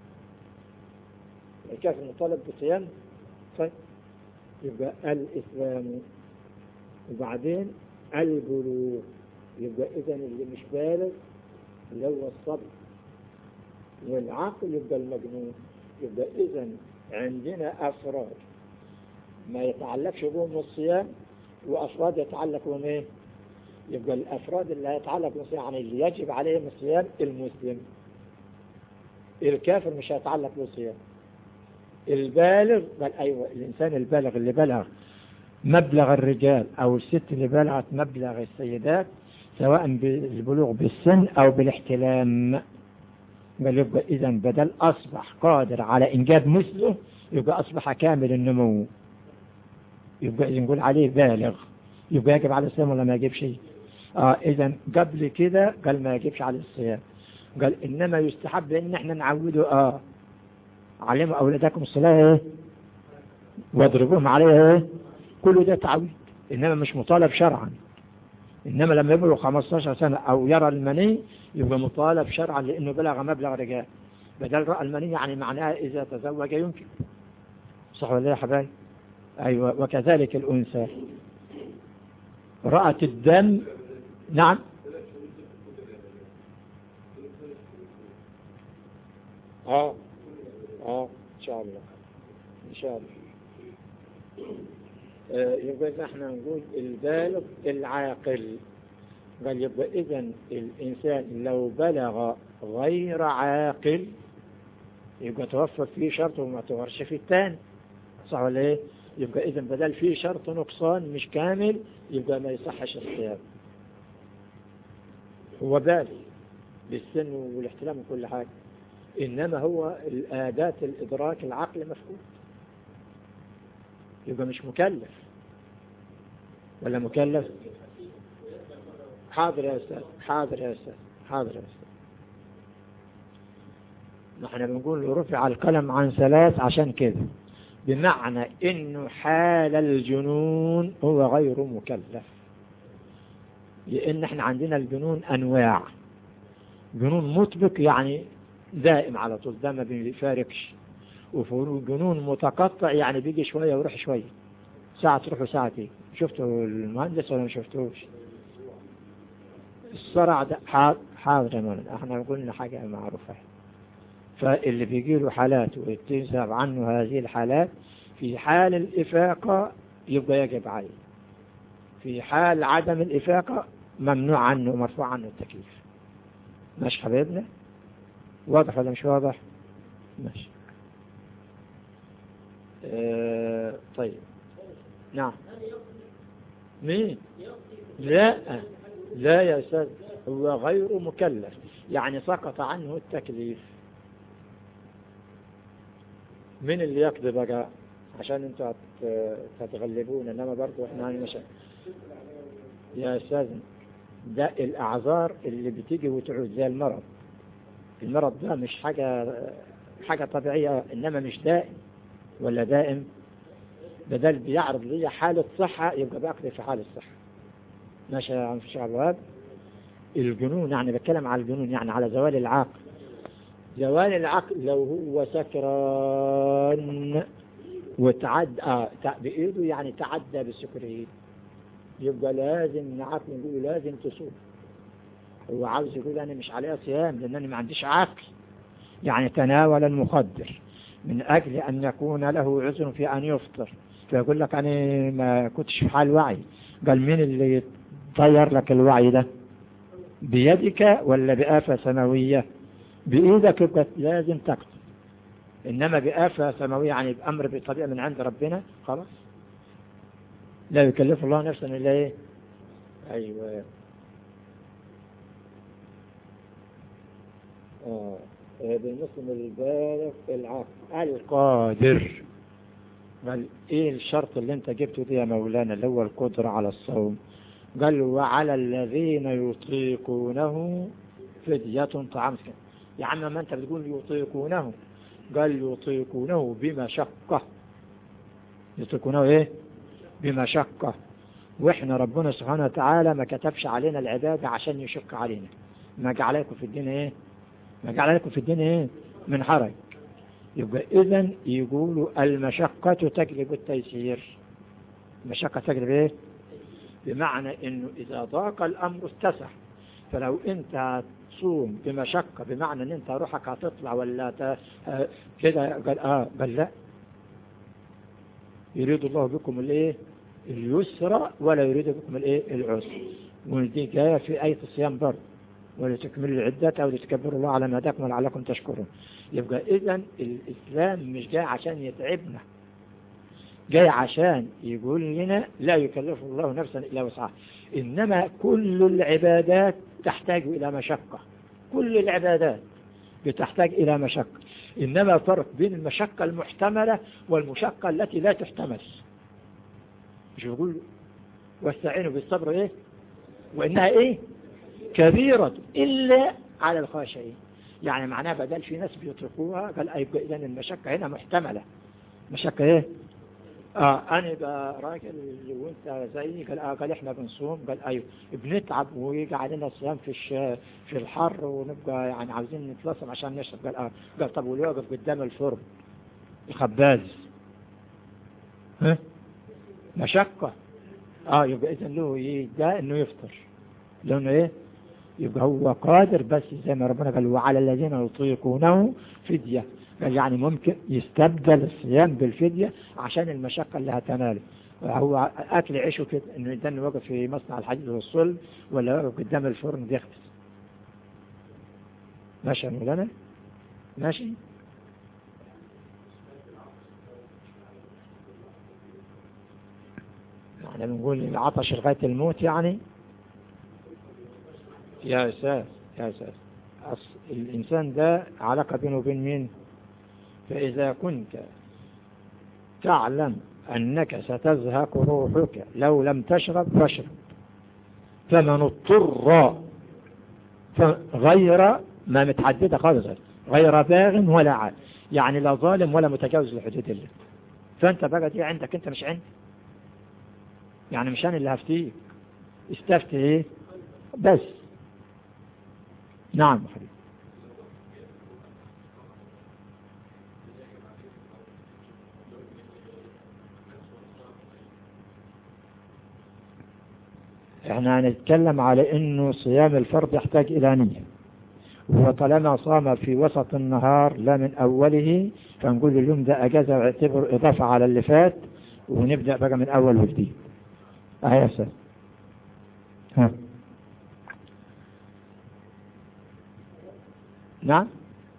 الكافر مطالب بصيام طيب يبقى الإسلام وبعدين البلوغ يبقى إذا اللي مش بالغ اللي هو الصبر والعقل يبقى المجنون يبقى إذا عندنا أفراد ما يتعلقش بهم الصيام وأفراد يتعلق بهم إيه؟ يبقى الأفراد اللي هيتعلق بالصيام يعني اللي يجب عليهم الصيام المسلم الكافر مش هيتعلق بالصيام البالغ بل أيوة الإنسان البالغ اللي بلغ مبلغ الرجال أو الست اللي بلغت مبلغ السيدات سواء بالبلوغ بالسن أو بالاحتلام بل يبقى إذا بدل أصبح قادر على إنجاب مثله يبقى أصبح كامل النمو يبقى إذا نقول عليه بالغ يبقى يجب على الصيام ولا ما يجب شيء آه إذا قبل كده قال ما يجبش على الصيام قال إنما يستحب إن احنا نعوده آه علموا أولادكم الصلاة ايه واضربوهم عليها ايه كل ده تعويد إنما مش مطالب شرعا إنما لما يبلغ 15 سنة أو يرى المني يبقى مطالب شرعا لأنه بلغ مبلغ رجال بدل رأى المني يعني معناها إذا تزوج يمكن صح ولا يا حبايب أيوة وكذلك الأنثى رأت الدم نعم اه اه ان شاء الله ان شاء الله آه يبقى احنا نقول البالغ العاقل قال يبقى اذا الانسان لو بلغ غير عاقل يبقى توفر فيه شرط وما توفرش في الثاني صح ولا ايه يبقى اذا بدل فيه شرط نقصان مش كامل يبقى ما يصحش الصيام هو بالغ بالسن والاحتلام وكل حاجه إنما هو الآداة الإدراك العقل مفقود يبقى مش مكلف ولا مكلف حاضر يا أستاذ حاضر يا أستاذ حاضر يا أستاذ نحن بنقول رفع القلم عن ثلاث عشان كده بمعنى انه حال الجنون هو غير مكلف لان احنا عندنا الجنون انواع جنون مطبق يعني دائم على طول ده ما بيفارقش وجنون متقطع يعني بيجي شوية ويروح شوية ساعة تروح وساعة تيجي شفتوا المهندس ولا ما شفتوش الصرع ده حاضر يا مولانا احنا قلنا حاجة معروفة فاللي بيجي له حالات وتنسب عنه هذه الحالات في حال الإفاقة يبقى يجب عليه في حال عدم الإفاقة ممنوع عنه مرفوع عنه التكليف ماشي حبيبنا واضح ولا مش واضح ماشي آه طيب نعم مين لا لا يا أستاذ هو غير مكلف يعني سقط عنه التكليف من اللي يقضي بقى عشان انتوا تتغلبون انما برضو احنا مش يا استاذ ده الاعذار اللي بتيجي وتعود زي المرض المرض ده مش حاجة حاجة طبيعية إنما مش دائم ولا دائم بدل بيعرض لي حالة صحة يبقى بأقضي في حالة صحة ماشي يا عم شاء الله الجنون يعني بتكلم على الجنون يعني على زوال العقل زوال العقل لو هو سكران وتعدى آه بإيده يعني تعدى بالسكريين يبقى لازم عقل نقول لازم تصوم هو عاوز يقول أنا مش عليها صيام لأن أنا ما عنديش عقل يعني تناول المخدر من أجل أن يكون له عذر في أن يفطر فيقول لك أنا ما كنتش في حال وعي قال مين اللي طير لك الوعي ده بيدك ولا بآفة سماوية بإيدك يبقى لازم تكتب إنما بآفة سماوية يعني بأمر بطبيعة من عند ربنا خلاص لا يكلف الله نفسا إلا إيه أيوة آه. بالمسلم البالغ العقل القادر قال ايه الشرط اللي انت جبته دي يا مولانا اللي هو القدرة على الصوم قال وعلى الذين يطيقونه فدية طعام مسكين يا عم ما انت بتقول يطيقونه قال يطيقونه بمشقة يطيقونه ايه بمشقة واحنا ربنا سبحانه وتعالى ما كتبش علينا العبادة عشان يشق علينا ما جعلكم في الدين ايه ما جعلكم في الدين ايه من حرج يبقى اذا يقولوا المشقة تجلب التيسير المشقة تجلب ايه بمعنى انه اذا ضاق الامر اتسع فلو انت تصوم بمشقة بمعنى ان انت روحك هتطلع ولا ت... كده قال اه قال لا يريد الله بكم الايه اليسر ولا يريد بكم الايه العسر ودي جايه في ايه الصيام برضه ولتكملوا العدة أو لتكبروا الله على ما هداكم ولعلكم تشكرون يبقى إذا الإسلام مش جاي عشان يتعبنا جاي عشان يقول لنا لا يكلف الله نفسا إلا وسعها إنما كل العبادات تحتاج إلى مشقة كل العبادات بتحتاج إلى مشقة إنما فرق بين المشقة المحتملة والمشقة التي لا تحتمل مش يقول واستعينوا بالصبر إيه وإنها إيه كبيرة إلا على الخاشعين يعني معناها بدل في ناس بيتركوها قال أيوة إذن المشقة هنا محتملة مشقة إيه آه أنا بقى راجل وأنت زيي قال آه قال إحنا بنصوم قال أيوة بنتعب ويجي علينا الصيام في الش... في الحر ونبقى يعني عاوزين نتلصم عشان نشرب قال آه قال طب واللي واقف قدام الفرن الخباز ها مشقة آه يبقى إذن له ده إنه يفطر لأنه إيه يبقى هو قادر بس زي ما ربنا قال وعلى الذين يطيقونه فدية قال يعني ممكن يستبدل الصيام بالفدية عشان المشقة اللي هتناله هو أكل عيشه كده إنه يدن واقف في مصنع الحديد والصلب ولا واقف قدام الفرن بيخبز ماشي يا مولانا ماشي احنا بنقول العطش لغاية الموت يعني يا أساس يا أساس الإنسان ده علاقة بينه وبين مين فإذا كنت تعلم أنك ستزهق روحك لو لم تشرب فاشرب فمن اضطر غير ما متحددة خالص غير باغ ولا عاد يعني لا ظالم ولا متجاوز لحدود الله فأنت بقى دي عندك أنت مش عندي يعني مش أنا اللي هفتيك استفتي ايه بس نعم حبيبي احنا هنتكلم على انه صيام الفرض يحتاج الى نية وطالما صام في وسط النهار لا من اوله فنقول اليوم ده اجازة واعتبر اضافة على اللي فات ونبدأ بقى من اول وجديد اهي يا استاذ ها نعم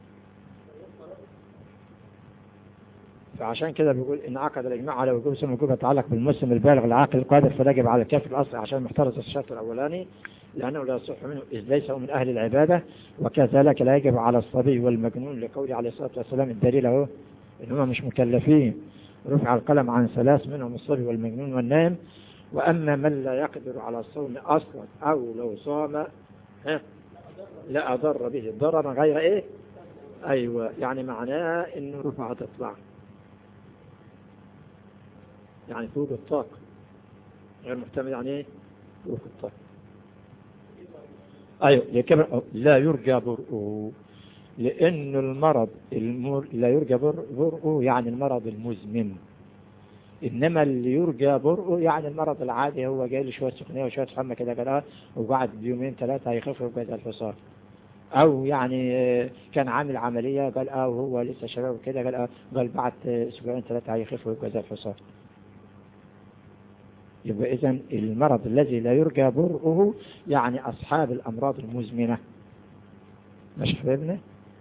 فعشان كده بيقول إن عقد الإجماع على وجوب سم الوجوب يتعلق بالمسلم البالغ العاقل القادر فيجب على الكافر الأصل عشان محترز الشرط الأولاني لأنه لا يصح منه إذ ليس من أهل العبادة وكذلك لا يجب على الصبي والمجنون لقوله عليه الصلاة والسلام الدليل اهو إن هم مش مكلفين رفع القلم عن ثلاث منهم الصبي والمجنون والنائم وأما من لا يقدر على الصوم أصلا أو لو صام ها لا أضر به ضررا غير إيه أيوة يعني معناه إنه رفع تطلع يعني فوق الطاقة غير محتمل يعني إيه فوق الطاقة أيوة لكن لا يرجى برؤه لأن المرض المر... لا يرجى برؤه يعني المرض المزمن إنما اللي يرجى برؤه يعني المرض العادي هو جاي له شوية سخونية وشوية حمى كده كده وقعد يومين ثلاثة هيخف ويبقى زي الحصان أو يعني كان عامل عملية قال اه وهو لسه شباب كده قال اه قال بعد أسبوعين ثلاثة هيخف ويبقى زي الحصان يبقى إذا المرض الذي لا يرجى برؤه يعني أصحاب الأمراض المزمنة مش حبيبنا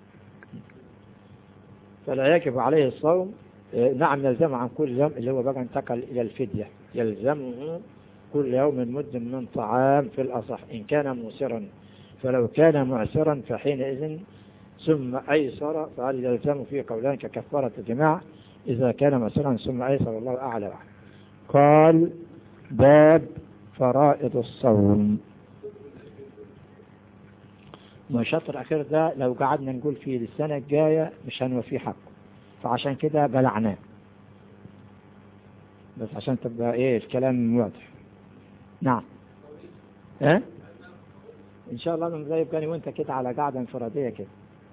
فلا يجب عليه الصوم نعم يلزم عن كل يوم اللي هو بقى انتقل إلى الفدية يلزمه كل يوم مد من طعام في الأصح إن كان موسرا فلو كان معسرا فحينئذ ثم أيسر فهل يلزم فيه قولان ككفارة الجماع إذا كان معسرا ثم أيسر الله أعلى وعلى قال باب فرائض الصوم والشطر الأخير ده لو قعدنا نقول فيه السنة الجاية مش هنوفيه حقه فعشان كده بلعناه بس عشان تبقى ايه الكلام واضح نعم ها ان شاء الله من زي كاني وانت كده على قاعدة انفرادية كده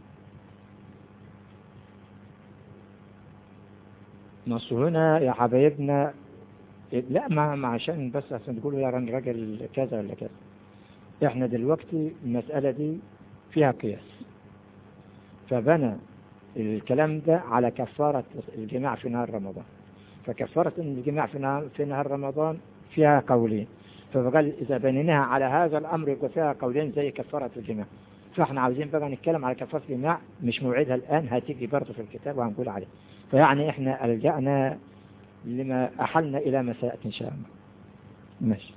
نص هنا يا حبايبنا لا ما ما عشان بس عشان تقولوا يا راجل كذا ولا كذا احنا دلوقتي المسألة دي فيها قياس فبنى الكلام ده على كفارة الجماع في نهار رمضان فكفارة الجماع في نهار, في نهار رمضان فيها قولين فقال إذا بنيناها على هذا الأمر يبقى فيها قولين زي كفارة الجماع فاحنا عاوزين بقى نتكلم على كفارة الجماع مش موعدها الآن هتيجي برضه في الكتاب وهنقول عليه فيعني احنا ألجأنا لما أحلنا إلى مساء إن شاء الله ماشي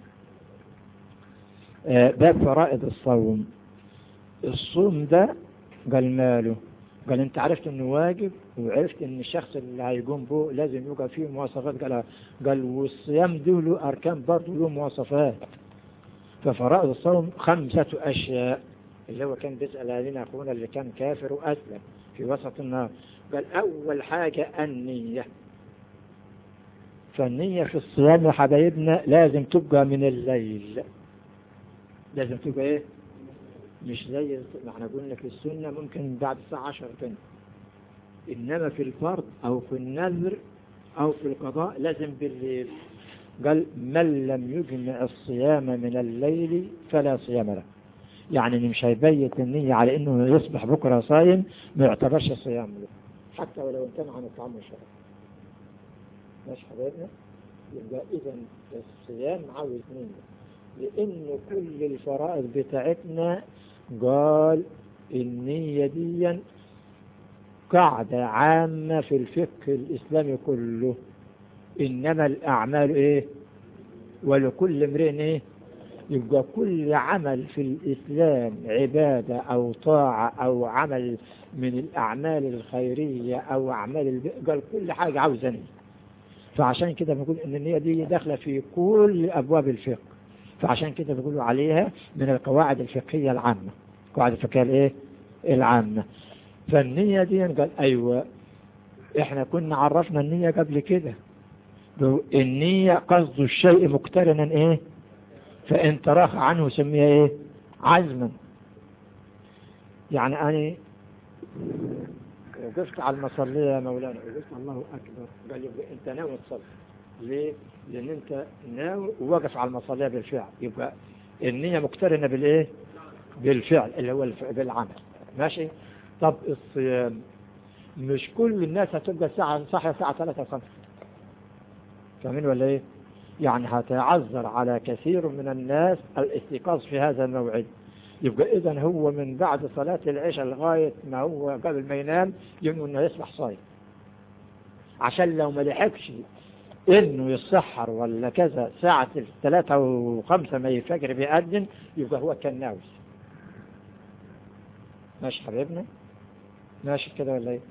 آه باب فرائض الصوم الصوم ده قال ماله قال انت عرفت انه واجب وعرفت ان الشخص اللي هيقوم به لازم يبقى فيه مواصفات قال قال والصيام دي له اركان برضه له مواصفات ففرائض الصوم خمسة اشياء اللي هو كان بيسأل علينا اخونا اللي كان كافر واسلم في وسط النهار قال اول حاجة النية فالنية في الصيام يا حبايبنا لازم تبقى من الليل لازم تبقى ايه مش زي ما احنا قلنا في السنة ممكن بعد الساعة 10 تاني إنما في الفرض أو في النذر أو في القضاء لازم بالليل قال من لم يجمع الصيام من الليل فلا صيام له يعني مش هيبيت النية على إنه يصبح بكرة صايم ما يعتبرش صيام له حتى ولو امتنع عن الطعام والشراب ماشي حبايبنا يبقى إذا الصيام عاوز نية لأن كل الفرائض بتاعتنا قال النية دي قاعدة عامة في الفقه الإسلامي كله إنما الأعمال إيه ولكل امرئ إيه يبقى كل عمل في الإسلام عبادة أو طاعة أو عمل من الأعمال الخيرية أو أعمال الب... قال كل حاجة عاوزة نية فعشان كده بنقول إن النية دي داخلة في كل أبواب الفقه فعشان كده بيقولوا عليها من القواعد الفقهية العامة القواعد الفقهية الايه العامة فالنية دي قال ايوه احنا كنا عرفنا النية قبل كده النية قصد الشيء مقترنا ايه فان تراخ عنه سميها ايه عزما يعني انا وقفت على المصلية يا مولانا وقفت الله اكبر قال لي انت ناوي تصلي ليه لان انت ناوي وواقف على المصلية بالفعل يبقى النية مقترنة بالايه بالفعل اللي هو بالعمل ماشي طب الصيام مش كل الناس هتبقى الساعة صاحية الساعة 3 5 فاهمين ولا ايه يعني هتعذر على كثير من الناس الاستيقاظ في هذا الموعد يبقى اذا هو من بعد صلاة العشاء لغاية ما هو قبل ما ينام ينوي انه يصبح صايم عشان لو ما لحقش انه يسحر ولا كذا ساعة الثلاثة وخمسة ما الفجر بيأذن يبقى هو كان ناوي ماشي حبيبنا ماشي كده ولا ايه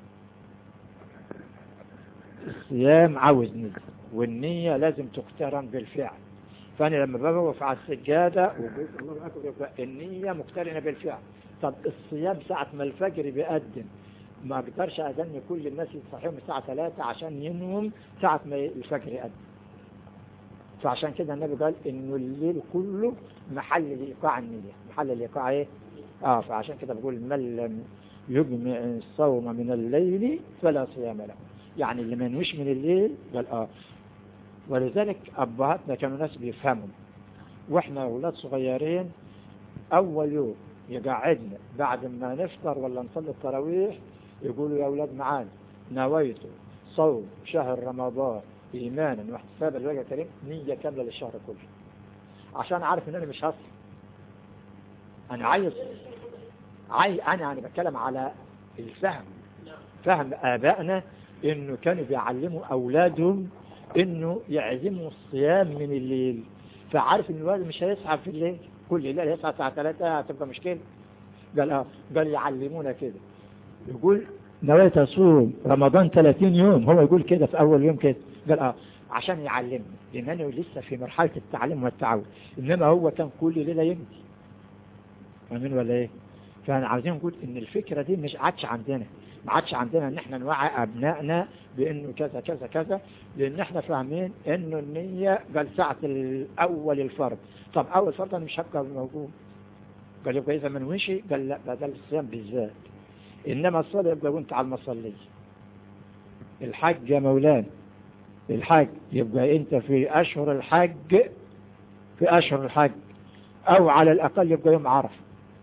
الصيام عاوز نية والنية لازم تقترن بالفعل فأنا لما بوقف على السجادة وقلت الله أكبر يبقى النية مقترنة بالفعل طب الصيام ساعة ما الفجر بيأذن ما اقدرش اذن كل الناس يصحيهم الساعة 3 عشان ينوم ساعة ما الفجر يأذن فعشان كده النبي قال انه الليل كله محل لإيقاع النية محل لإيقاع ايه اه فعشان كده بقول من لم يجمع الصوم من الليل فلا صيام له يعني اللي ما ينويش من الليل قال اه ولذلك ابهاتنا كانوا ناس بيفهموا واحنا اولاد صغيرين اول يوم يقعدنا بعد ما نفطر ولا نصلي التراويح يقولوا يا أولاد معانا نويت صوم شهر رمضان إيمانا واحتسابا لوجه الكريم نية كاملة للشهر كله عشان عارف إن أنا مش هصل أنا عايز عايز أنا يعني بتكلم على الفهم فهم آبائنا إنه كانوا بيعلموا أولادهم إنه يعزموا الصيام من الليل فعارف إن الولد مش هيسعى في الليل كل ليلة يسعى الساعة 3 هتبقى مشكلة قال اه قال يعلمونا كده يقول نويت أصوم رمضان 30 يوم هو يقول كده في أول يوم كده قال اه عشان يعلمني لأن أنا لسه في مرحلة التعلم والتعود إنما هو كان كل ليلة يمشي فاهمين ولا إيه؟ فأنا عاوزين نقول إن الفكرة دي مش عادش عندنا ما عادش عندنا إن إحنا نوعي أبنائنا بإنه كذا كذا كذا لأن إحنا فاهمين إنه النية قال ساعة الأول الفرض طب أول فرض أنا مش هبقى موجود قال يبقى إذا ما نويشي قال لا بدل الصيام بالذات إنما الصلاة يبقى وأنت على المصلية الحج يا مولانا الحج يبقى أنت في أشهر الحج في أشهر الحج أو على الأقل يبقى يوم عرفة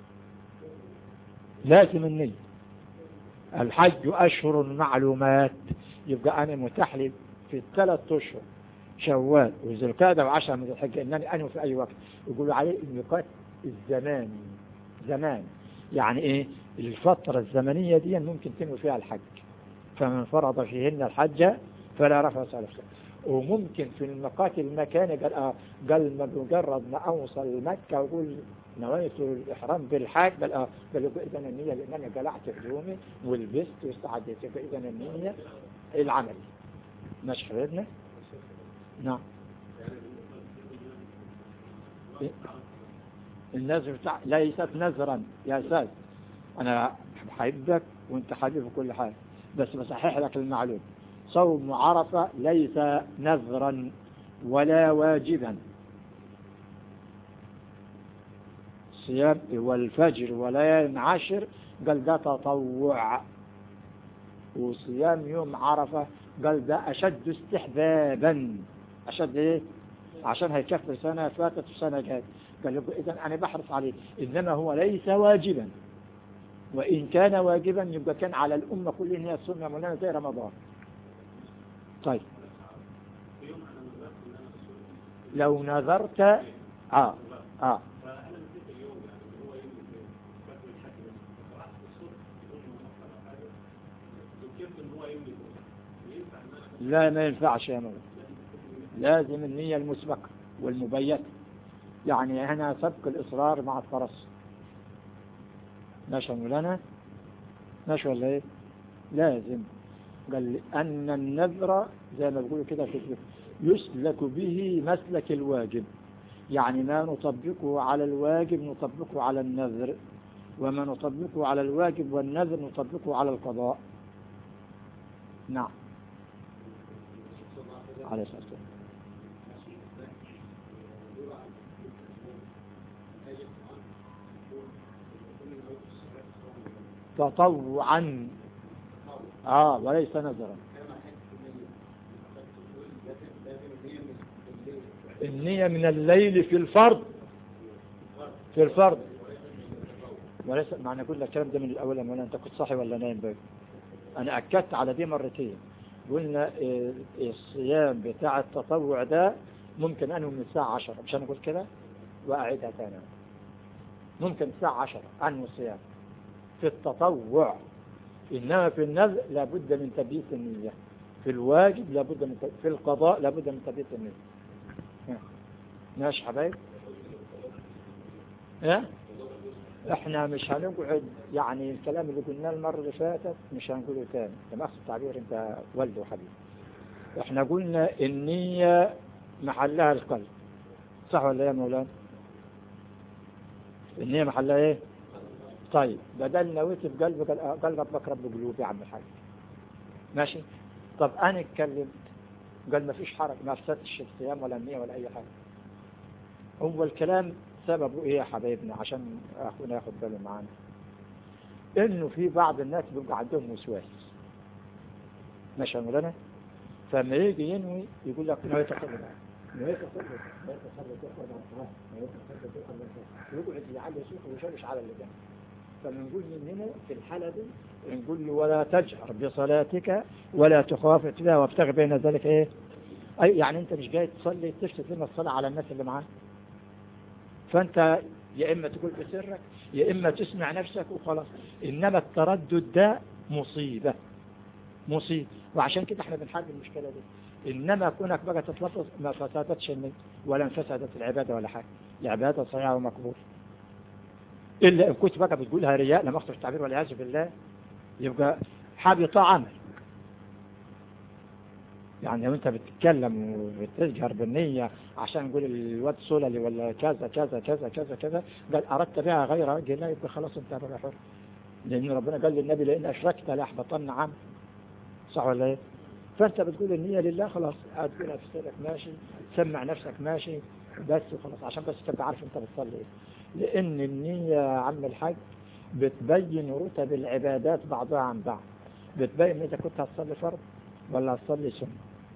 لازم النية الحج أشهر معلومات يبقى أنا متاح لي في الثلاث أشهر شوال وذي القعدة وعشرة من الحجة إنني أنهي في أي وقت يقولوا عليه الميقات الزماني زمان يعني إيه الفترة الزمنية دي ممكن تنوي فيها الحج فمن فرض فيهن الحج فلا رفع سالف وممكن في الميقات المكاني قال آه قال مجرد ما أوصل مكة ويقول نويت الإحرام بالحاج بل آه بل يقول إذا النية لأنني قلعت هدومي ولبست واستعديت يبقى إذا النية العمل ماشي حبيبنا نعم النذر بتاع ليست نذرا يا أستاذ أنا بحبك وأنت حبيبي في كل حاجة بس بصحح لك المعلوم صوم عرفة ليس نذرا ولا واجبا صيام والفجر وليال عشر قال ده تطوع وصيام يوم عرفة قال ده أشد استحبابا أشد إيه عشان هيكفر سنة فاتت وسنة جات قال إذا أنا بحرص عليه إنما هو ليس واجبا وإن كان واجبا يبقى كان على الأمة كلها هي السنة مولانا زي رمضان طيب لو نظرت آه آه لا ما ينفعش يا مولانا لازم النية المسبقة والمبيتة يعني هنا سبق الإصرار مع الترص ماشي مولانا ماشي ولا ايه لازم قال أن النذر زي ما بيقولوا كده في يسلك به مسلك الواجب يعني ما نطبقه على الواجب نطبقه على النذر وما نطبقه على الواجب والنذر نطبقه على القضاء نعم عليه الصلاة والسلام تطوعا اه وليس نذرا النية من الليل في الفرض في الفرض وليس معنى كل الكلام ده من الأول ولا أنت كنت صاحي ولا نايم بقى أنا أكدت على دي مرتين قلنا الصيام بتاع التطوع ده ممكن أنه من الساعة عشرة مش أنا قلت كده وأعيدها تاني ممكن الساعة عشرة أنه الصيام في التطوع إنما في النذر لابد من تبييت النية في الواجب لابد من تبيت في القضاء لابد من تبييت النية ماشي حبايب اه احنا مش هنقعد يعني الكلام اللي قلناه المرة اللي فاتت مش هنقوله تاني لما اخذ التعبير انت والده وحبيب احنا قلنا النية محلها القلب صح ولا ايه يا مولانا النية محلها ايه طيب بدل نويت في قلبك قال ربك رب قلوب يا عم الحاج ماشي طب انا اتكلمت قال ما فيش حرج ما افسدتش الصيام ولا النية ولا اي حاجة هو الكلام سببه ايه يا حبايبنا عشان اخونا ياخد باله معانا انه في بعض الناس بيبقى عندهم وسواس ماشي يا مولانا فلما يجي ينوي يقول لك نويت اصلي نويت اصلي نويت اصلي نويت اصلي يقعد يعلي صوته ويشوش على اللي جنبه فبنقول من هنا في الحالة دي نقول له ولا تجهر بصلاتك ولا تخافت بها وابتغ بين ذلك ايه أي يعني أنت مش جاي تصلي تفسد لنا الصلاة على الناس اللي معاك فأنت يا إما تقول بسرك يا إما تسمع نفسك وخلاص إنما التردد ده مصيبة مصيبة وعشان كده احنا بنحل المشكلة دي إنما كونك بقى تتلفظ ما فسدتش النية ولا انفسدت العبادة ولا حاجة العبادة صحيحة ومقبول إلا إن كنت بقى بتقولها رياء لما أخطر التعبير والعياذ بالله يبقى حابط عمل يعني لو انت بتتكلم وبتجهر بالنية عشان نقول الواد سوللي ولا كذا كذا كذا كذا كذا قال أردت بها غير وجه الله يبقى خلاص انت بقى حر لأن ربنا قال للنبي لأن أشركت لأحبطن عمل صح ولا ايه؟ فأنت بتقول النية لله خلاص هتقولها في سيرك ماشي تسمع نفسك ماشي بس وخلاص عشان بس تبقى عارف انت بتصلي ايه لأن النية يا عم الحاج بتبين رتب العبادات بعضها عن بعض بتبين إذا كنت هتصلي فرض ولا هتصلي سنة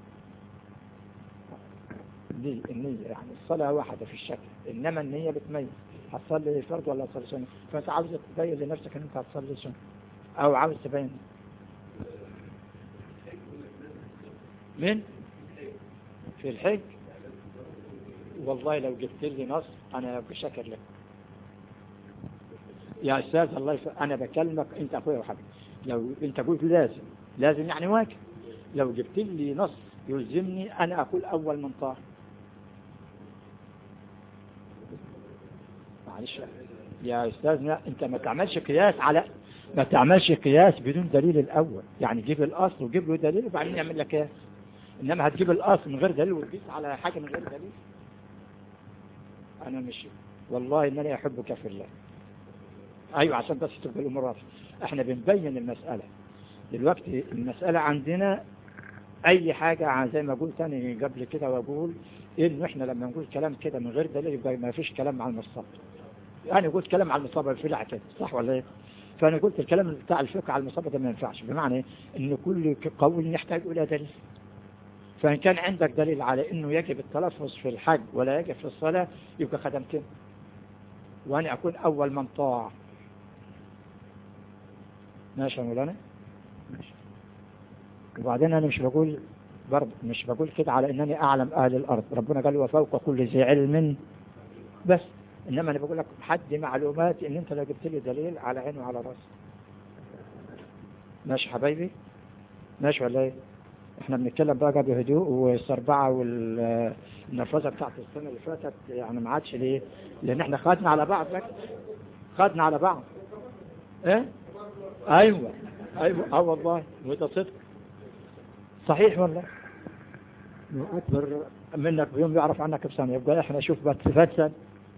دي النية يعني الصلاة واحدة في الشكل إنما النية بتميز هتصلي فرض ولا هتصلي سنة فأنت عاوز تبين لنفسك إن أنت هتصلي سنة أو عاوز تبين من في الحج والله لو جبت لي نص أنا بشكر لك يا أستاذ الله يف... أنا بكلمك أنت أخويا وحبيبي لو أنت قلت لازم لازم يعني واجب لو جبت لي نص يلزمني أنا أقول أول من طاع معلش يا أستاذنا أنت ما تعملش قياس على ما تعملش قياس بدون دليل الأول يعني جيب الأصل وجيب له دليل وبعدين يعمل لك قياس إنما هتجيب الأصل من غير دليل وتقيس على حاجة من غير دليل أنا مش والله إنني أحبك في الله أيوة عشان بس تبقى الأمور واضحة احنا بنبين المسألة دلوقتي المسألة عندنا أي حاجة زي ما قلت أنا قبل كده وأقول إنه إحنا لما نقول كلام كده من غير دليل يبقى ما فيش كلام على المصطبة يعني قلت كلام على المصطبة الفلع كده صح ولا إيه؟ فأنا قلت الكلام بتاع الفقه على المصطبة ده ما ينفعش بمعنى إيه؟ إن كل قول يحتاج إلى دليل فإن كان عندك دليل على إنه يجب التلفظ في الحج ولا يجب في الصلاة يبقى خدمتني وأنا أكون أول من طاع ماشي يا مولانا ماشي وبعدين أنا مش بقول برضه مش بقول كده على إنني أعلم أهل الأرض ربنا قال وفوق كل ذي علم بس إنما أنا بقول لك حد معلومات إن أنت لو جبت لي دليل على عيني وعلى راسي ماشي حبايبي ماشي ولا إيه احنا بنتكلم بقى بهدوء والسربعة والنرفزة بتاعت السنة اللي فاتت يعني ما عادش ليه لان احنا خدنا على بعض بقى خدنا على بعض ايه ايوه ايوه اه والله وده صدق صحيح والله اكبر منك بيوم يعرف عنك بسنة يبقى احنا شوف بقى صفات سنة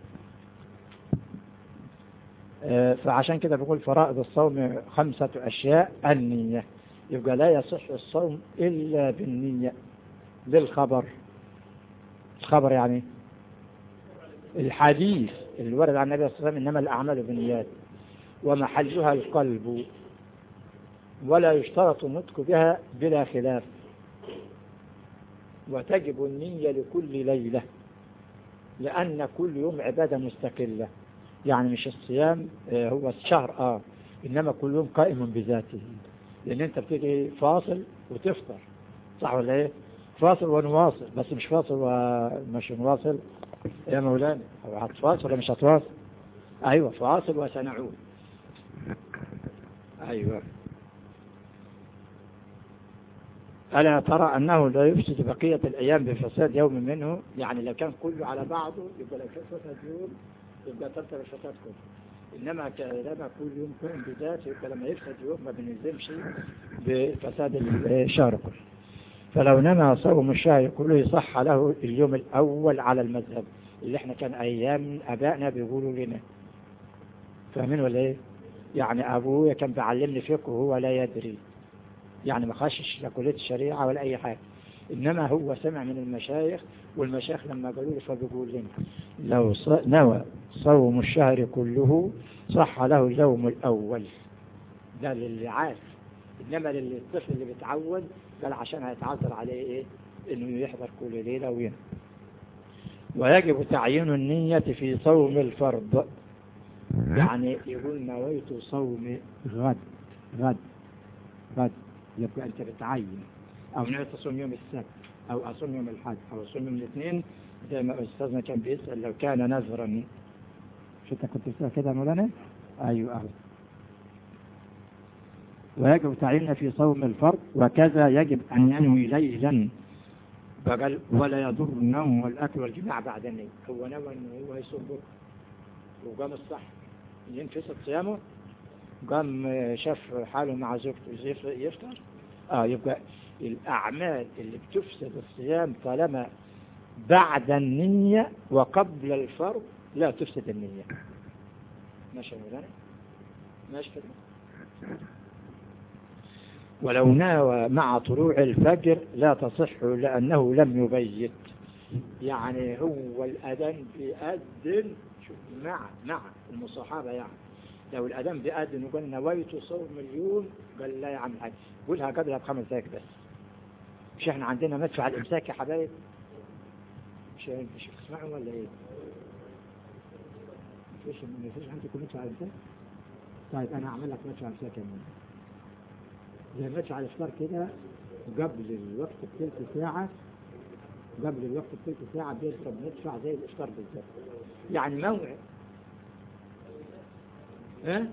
اه فعشان كده بقول فرائض الصوم خمسة اشياء النية يبقى لا يصح الصوم إلا بالنية للخبر الخبر يعني الحديث اللي ورد عن النبي صلى الله عليه وسلم إنما الأعمال بالنيات ومحلها القلب ولا يشترط النطق بها بلا خلاف وتجب النية لكل ليلة لأن كل يوم عبادة مستقلة يعني مش الصيام هو الشهر آه إنما كل يوم قائم بذاته لان انت بتيجي فاصل وتفطر صح ولا ايه فاصل ونواصل بس مش فاصل ومش نواصل يا مولانا هو هتفاصل ولا مش هتواصل ايوه فاصل وسنعود ايوه ألا ترى أنه لا يفسد بقية الأيام بفساد يوم منه يعني لو كان كله على بعضه يبقى لو كان فساد يوم يبقى ترتب الفساد كله إنما كلما كل يوم كائن بذاته يبقى لما يفسد يوم ما بنلزمش بفساد الشهر كله فلو نمى صوم الشهر كله يصح له اليوم الأول على المذهب اللي احنا كان أيام أبائنا بيقولوا لنا فاهمين ولا ايه يعني أبويا كان بيعلمني فقه وهو لا يدري يعني ما خشش لا كلية الشريعة ولا أي حاجة إنما هو سمع من المشايخ والمشايخ لما قالوا له فبيقول لنا لو نوى صوم الشهر كله صح له اليوم الأول ده للي عارف إنما للطفل اللي بيتعود قال عشان هيتعذر عليه إيه إنه يحضر كل ليلة وينام ويجب تعيين النية في صوم الفرض يعني يقول نويت صوم غد غد غد يبقى أنت بتعين أو نويت أصوم يوم السبت أو أصوم يوم الحد أو أصوم يوم الاثنين زي ما أستاذنا كان بيسأل لو كان نذرا شو أنت كنت بتسأل كده مولانا؟ أيوه أهلا ويجب تعيين في صوم الفرض وكذا يجب أن ينوي ليلا فقال ولا يضر النوم والأكل والجماع بعد النية هو نوى أنه هو يصوم بكرة وقام الصح ينفسد صيامه قام شاف حاله مع زوجته يفطر اه يبقى الأعمال اللي بتفسد الصيام طالما بعد النية وقبل الفرض لا تفسد النية ماشي يا مولانا ماشي كده ولو ناوى مع طلوع الفجر لا تصح لأنه لم يبيت يعني هو الأذان بيأذن شوف مع مع المصاحبة يعني لو الأذان بيأذن وقال نويت صوم اليوم قال لا يا عم حاج قولها قبلها بخمس دقايق بس مش احنا عندنا مدفع الإمساك يا حبايب مش مش تسمعوا ولا ايه؟ مفيش مفيش عندكم مدفع الإمساك؟ طيب أنا هعمل لك مدفع الإمساك يا مولى زي مدفع الإفطار كده قبل الوقت بثلث ساعة قبل الوقت بثلث ساعة بيضرب مدفع زي الإفطار بالظبط يعني موعد ها؟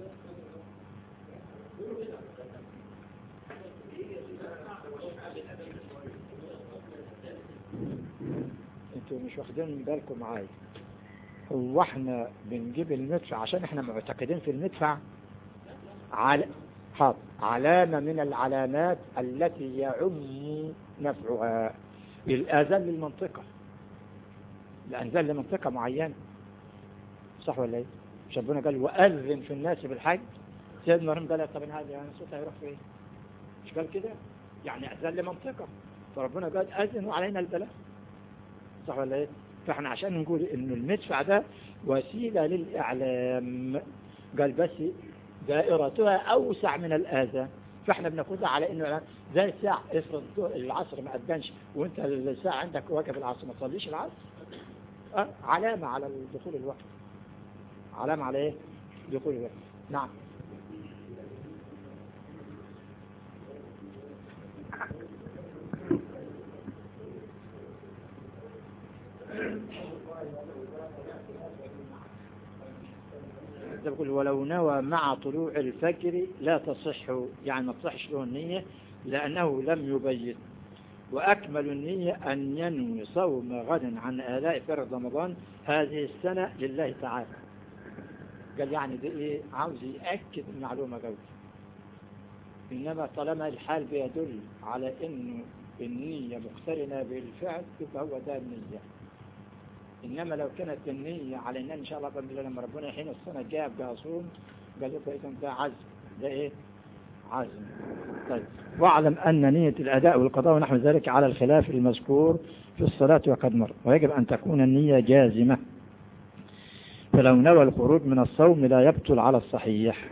انتوا مش واخدين بالكم معايا هو احنا بنجيب المدفع عشان احنا معتقدين في المدفع على حاضر علامة من العلامات التي يعم نفعها الآذان للمنطقة الأنزال لمنطقة معينة صح ولا ايه مش ربنا قال وأذن في الناس بالحج سيدنا مريم قال طب هذا يعني صوتها يروح فين مش قال كده يعني أذان لمنطقة فربنا قال أذنوا علينا البلاء صح ولا ايه فاحنا عشان نقول ان المدفع ده وسيلة للإعلام قال بس دائرتها أوسع من الآذان فاحنا بناخدها على انه زي الساعة افرض العصر ما أذنش وانت الساعة عندك واقف العصر ما تصليش العصر أه؟ علامة على دخول الوقت علامة على ايه دخول الوقت نعم بقول ولو نوى مع طلوع الفجر لا تصح يعني ما تصحش له النية لأنه لم يبين وأكمل النية أن ينوي صوم غد عن آلاء فرض رمضان هذه السنة لله تعالى قال يعني ده إيه عاوز يأكد المعلومة قوي إنما طالما الحال بيدل على إنه النية مقترنة بالفعل يبقى هو ده النية إنما لو كانت النية على إن إن شاء الله بأمر لما ربنا حين السنة الجاية أبقى أصوم قال لكم إذا ده عزم ده إيه عزم طيب واعلم أن نية الأداء والقضاء ونحو ذلك على الخلاف المذكور في الصلاة وقد مر ويجب أن تكون النية جازمة فلو نوى الخروج من الصوم لا يبطل على الصحيح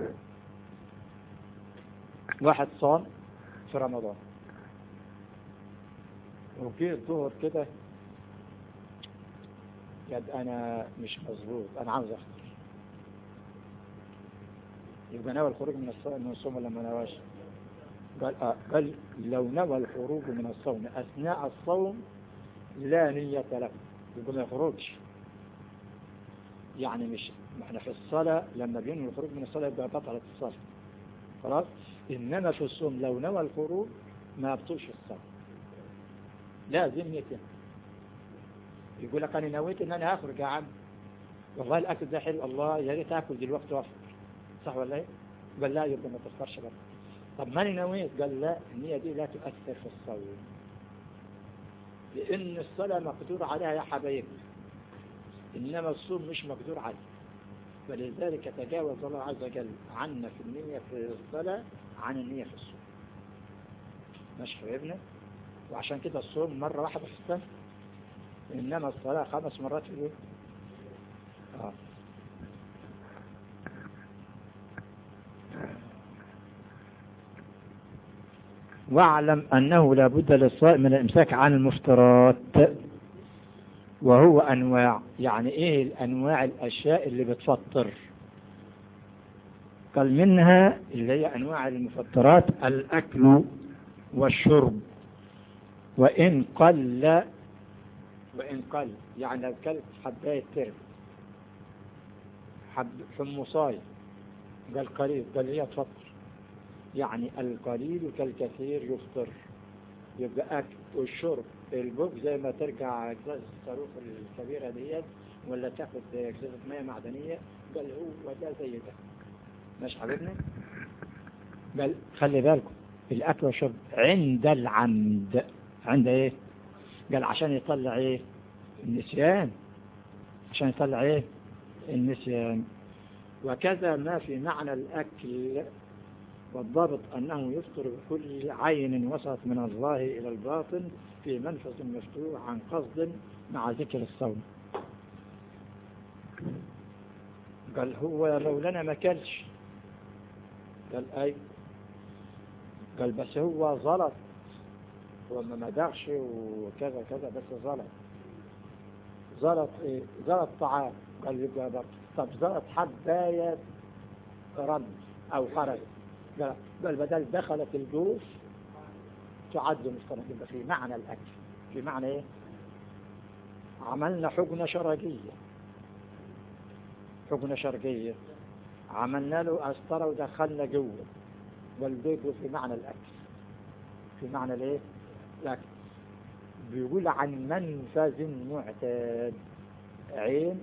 واحد صام في رمضان وجي الظهر كده قد أنا مش مظبوط أنا عاوز أخطر يبقى نوى الخروج من الصوم من الصوم ولا ما نواش قال آه قال لو نوى الخروج من الصوم أثناء الصوم لا نية له يقول ما يخرجش يعني مش احنا في الصلاة لما بينوي الخروج من الصلاة يبقى بطلت الصلاة خلاص إنما في الصوم لو نوى الخروج ما يبطلش الصلاة لازم نيته يقول لك أنا نويت إن أنا هخرج يا عم والله الأكل ده حلو الله يا ريت آكل دلوقتي وأفطر صح ولا إيه؟ قال لا يبقى ما تفطرش بقى طب ماني نويت قال لا النية دي لا تؤثر في الصوم لأن الصلاة مقدور عليها يا حبايبي إنما الصوم مش مقدور عليه فلذلك تجاوز الله عز وجل عنا في النية في الصلاة عن النية في الصوم ماشي حبيبنا وعشان كده الصوم مرة واحدة في السنة إنما الصلاة خمس مرات في اليوم آه. واعلم أنه لا بد للصائم من الإمساك عن المفترات وهو أنواع يعني إيه الأنواع الأشياء اللي بتفطر قال منها اللي هي أنواع المفطرات الأكل والشرب وإن قل وإن قل يعني لو كلت حباية ترم حب حمصاي قال قليل قال هي تفطر يعني القليل كالكثير يفطر يبقى أكل والشرب البوك زي ما ترجع أجزاء الصاروخ الكبيرة ديت ولا تاخد أجزاء مياه معدنية قال هو ده زي ده ماشي حبيبنا قال خلي بالكم الأكل والشرب عند العمد عند ايه قال عشان يطلع ايه النسيان عشان يطلع ايه النسيان وكذا ما في معنى الأكل والضابط أنه يفطر بكل عين وصلت من الله إلى الباطن في منفذ مفتوح عن قصد مع ذكر الصوم قال هو لو لنا ما كلش قال أي قال بس هو غلط وما مدغش وكذا كذا بس غلط زلط ايه زلط طعام قال يبقى برضه طب زلط حباية رد او خرج قال بل بدل دخلت الجوف تعد مصطلح يبقى في معنى الاكل في معنى ايه عملنا حقنة شرجية حقنة شرجية عملنا له أسطرة ودخلنا جوه والبيت في معنى الأكل في معنى الايه الأكل بيقول عن منفذ معتاد عين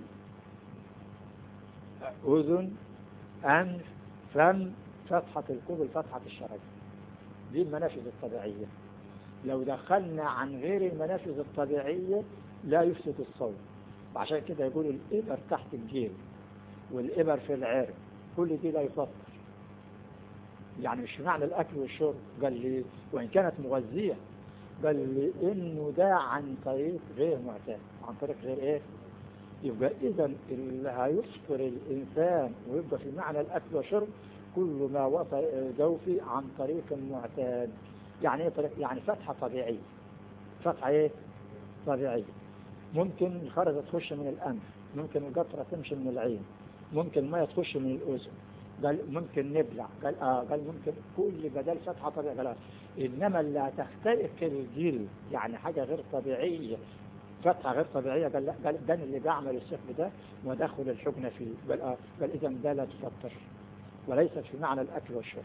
أذن أنف فم فتحة القبل فتحة الشرج دي المنافذ الطبيعية لو دخلنا عن غير المنافذ الطبيعية لا يفسد الصوت وعشان كده يقول الإبر تحت الجيل والإبر في العرق كل دي لا يفطر يعني مش معنى الأكل والشرب قال لي وإن كانت مغذية بل لأنه ده عن طريق غير معتاد عن طريق غير إيه يبقى إذا اللي هيفطر الإنسان ويبقى في معنى الأكل والشرب كل ما وصل جوفي عن طريق معتاد يعني ايه طريق يعني فتحة طبيعية فتحة ايه طبيعية ممكن الخرزة تخش من الأنف ممكن القطرة تمشي من العين ممكن المية تخش من الأذن قال ممكن نبلع قال آه قال ممكن كل بدل فتحة طبيعية قال آه. إنما اللي هتخترق الجلد يعني حاجة غير طبيعية فتحة غير طبيعية قال لا قال ده اللي بيعمل السحر ده ودخل الحقنة فيه قال آه قال إذا ده لا تفطر وليست في معنى الأكل والشرب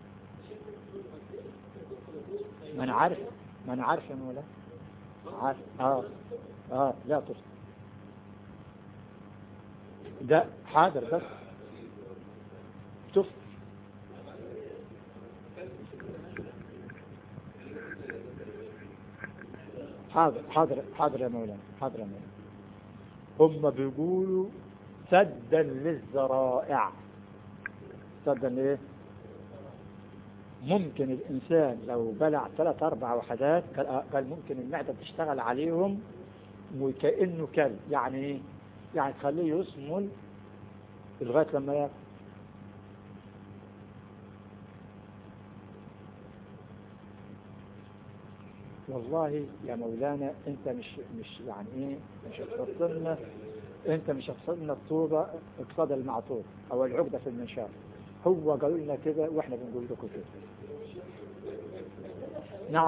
ما أنا عارف ما أنا عارف يا مولا عارف آه آه لا تفطر ده حاضر بس تفطر حاضر حاضر حاضر يا مولانا حاضر يا مولانا هم بيقولوا سدا للذرائع سدا ايه ممكن الانسان لو بلع ثلاث اربع وحدات قال ممكن المعدة تشتغل عليهم وكأنه كلب يعني ايه يعني تخليه يصمل لغاية لما ياكل والله يا مولانا انت مش مش يعني ايه مش هتحط لنا انت مش هتحط لنا الطوبة اقصاد المعطوب او العقدة في المنشار هو قالوا لنا كده واحنا بنقول لكم كده نعم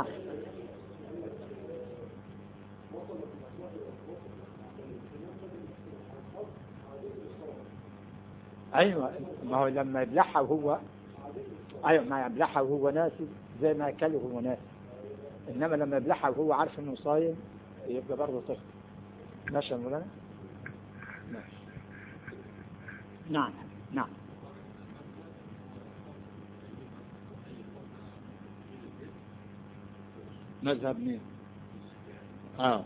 ايوه ما هو لما يبلعها وهو ايوه ما يبلعها وهو ناسي زي ما اكله وهو ناسي انما لما يبلعها وهو عارف انه صايم يبقى برضه طفل ماشي يا مولانا ماشي نعم نعم مذهب مين اه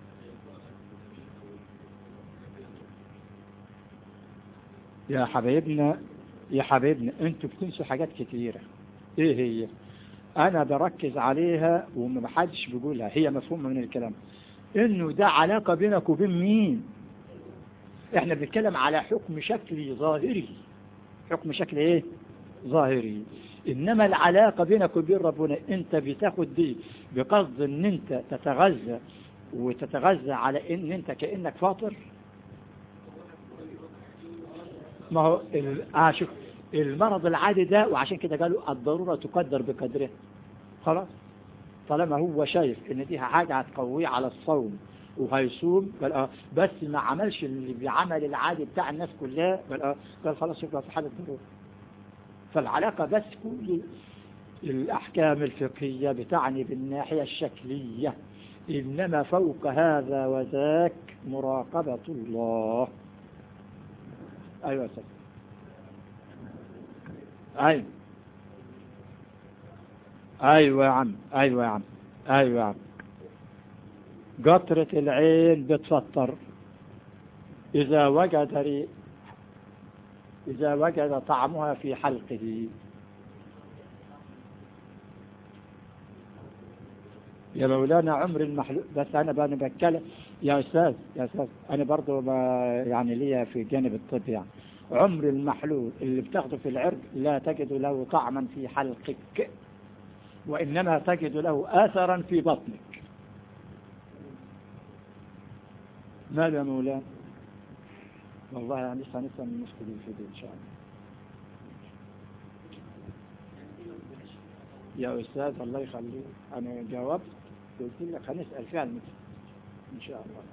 يا حبايبنا يا حبايبنا انتوا بتنسوا حاجات كتيرة ايه هي انا بركز عليها وما حدش بيقولها هي مفهومة من الكلام انه ده علاقة بينك وبين مين احنا بنتكلم على حكم شكلي ظاهري حكم شكل ايه ظاهري انما العلاقة بينك وبين ربنا انت بتاخد دي بقصد ان انت تتغذى وتتغذى على ان انت كأنك فاطر ما هو ال... آه شوف المرض العادي ده وعشان كده قالوا الضرورة تقدر بقدرها خلاص طالما هو شايف ان دي حاجة هتقويه على الصوم وهيصوم قال اه بس ما عملش اللي بعمل العادي بتاع الناس كلها قال اه قال خلاص يبقى في حالة ضرورة فالعلاقة بس كل الأحكام الفقهية بتعني بالناحية الشكلية إنما فوق هذا وذاك مراقبة الله أيوة سيد أيوة أيوة يا عم أيوة يا عم أيوة يا عم قطرة العين بتفطر إذا وجد ري... إذا وجد طعمها في حلقه يا مولانا عمر المحلول بس أنا بقى بتكلم يا أستاذ يا أستاذ أنا برضو ما يعني ليا في جانب الطب يعني عمر المحلول اللي بتاخده في العرق لا تجد له طعما في حلقك وإنما تجد له آثرا في بطنك ماذا يا مولانا والله يعني لسه نسأل من المشكلة الفيديو إن شاء الله يا أستاذ الله يخليك أنا جاوبت قلت لك هنسأل فيها المثل إن شاء الله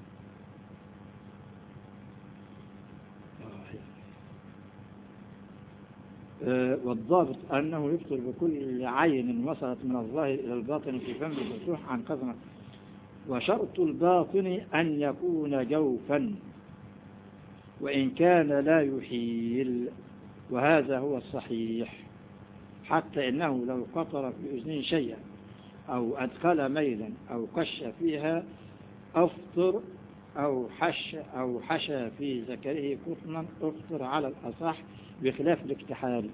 آه والضابط أنه يفطر بكل عين وصلت من الظاهر إلى الباطن في فم المفتوح عن قزمة وشرط الباطن أن يكون جوفا وإن كان لا يحيل وهذا هو الصحيح حتى إنه لو قطر في أذنه شيئا أو أدخل ميلا أو قش فيها أفطر أو حش أو حشى في ذكره قطنا أفطر على الأصح بخلاف الاكتحال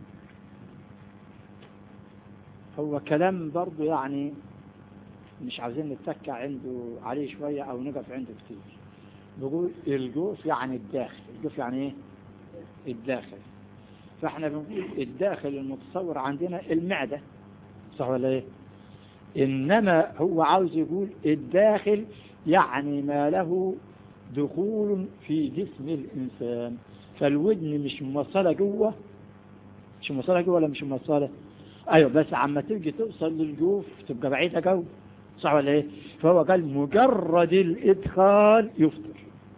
هو كلام برضو يعني مش عايزين نتكع عنده عليه شوية أو نقف عنده كتير بقول الجوف يعني الداخل الجوف يعني ايه الداخل فاحنا بنقول الداخل المتصور عندنا المعدة صح ولا ايه انما هو عاوز يقول الداخل يعني ما له دخول في جسم الانسان فالودن مش موصلة جوه مش موصلة جوه ولا مش موصلة ايوه بس عما تيجي توصل للجوف تبقى بعيدة جو صح ولا ايه فهو قال مجرد الادخال يفطر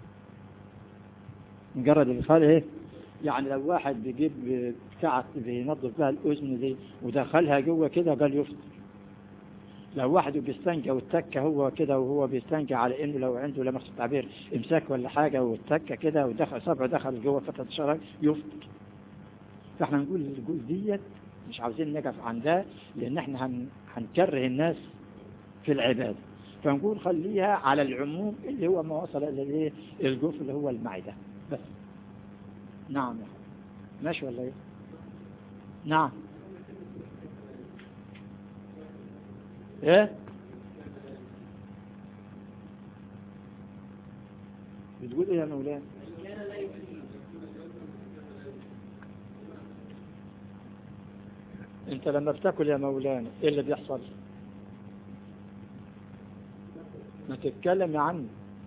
مجرد الادخال ايه يعني لو واحد بيجيب بتاعة بينظف بها الأذن دي ودخلها جوه كده قال يفطر لو واحد بيستنجى والتكة هو كده وهو بيستنجى على انه لو عنده لمس التعبير امساك ولا حاجة والتكة كده ودخل صبعه دخل جوه فترة الشرج يفطر فاحنا نقول نقول ديت مش عاوزين نقف عن ده لان احنا هن هنكره الناس في العبادة فنقول خليها على العموم اللي هو ما وصل الى الجوف اللي هو المعدة بس نعم يا ماشي ولا ايه نعم ايه بتقول ايه يا مولانا انت لما بتاكل يا مولانا ايه اللي بيحصل ما تتكلم يا عم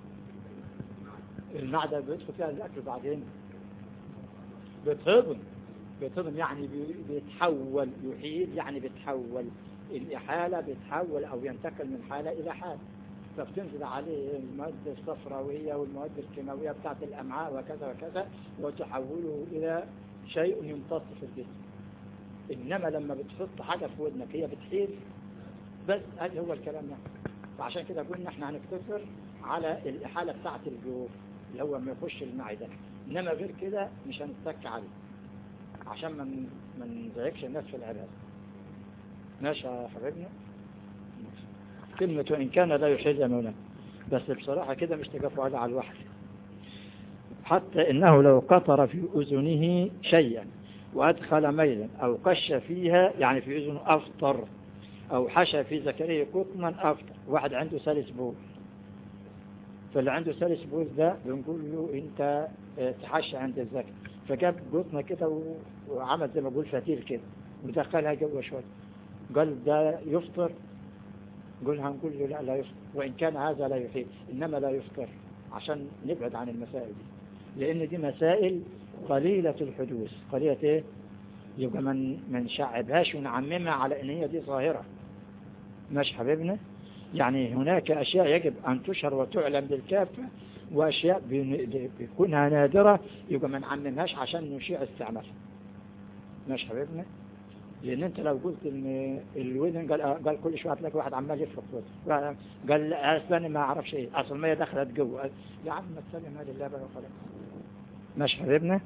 المعدة بيدخل فيها الاكل بعدين بيتهضم بيتهضم يعني بيتحول يحيل يعني بيتحول الإحالة بيتحول أو ينتقل من حالة إلى حالة فبتنزل عليه المواد الصفراوية والمواد الكيماوية بتاعت الأمعاء وكذا وكذا وتحوله إلى شيء يمتص في الجسم إنما لما بتحط حاجة في ودنك هي بتحيل بس هذا هو الكلام ده فعشان كده قلنا احنا هنقتصر على الإحالة بتاعت الجوف اللي هو ما يخش المعدة إنما غير كده مش هنتك عليه عشان ما نزعجش الناس في العبادة ماشي يا حبيبنا كلمة وإن كان لا يحيل يا مولانا بس بصراحة كده مش تقفوا على على الواحد حتى إنه لو قطر في أذنه شيئا وأدخل ميلا أو قش فيها يعني في أذنه أفطر أو حشى في ذكره قطنا أفطر واحد عنده سلس بول فاللي عنده سلس بول ده بنقول له أنت تحشى عند الذكر فجاب قطنة كده وعمل زي ما بقول فتيل كده ودخلها جوه شوية قال ده يفطر قل هنقول له لا لا يفطر وإن كان هذا لا يحيل إنما لا يفطر عشان نبعد عن المسائل دي لأن دي مسائل قليلة الحدوث قليلة إيه يبقى من من شعبهاش ونعممها على إن هي دي ظاهرة ماشي حبيبنا يعني هناك أشياء يجب أن تشهر وتعلم بالكافة وأشياء بن- بيكونها نادرة يبقى ما نعممهاش عشان نشيع استعمالها ماشي حبيبنا لأن أنت لو قلت إن الودن قال قال كل شوية هتلاقي واحد عمال يفرق ودن قال أصل ما أعرفش إيه أصل المية دخلت جوه يا عم ما تسلم هذه اللعبة وخلاص ماشي حبيبنا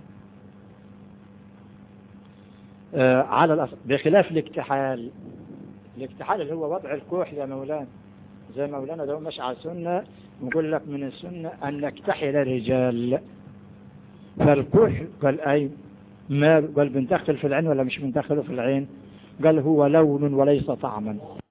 آه على الأصل بخلاف الاكتحال الاكتحال اللي هو وضع الكوح يا مولانا زي مولانا ده ماشي على السنة نقول لك من السنة أن نكتحل الرجال فالكوح قال أي ما قال بندخل في العين ولا مش بندخله في العين قال هو لون وليس طعما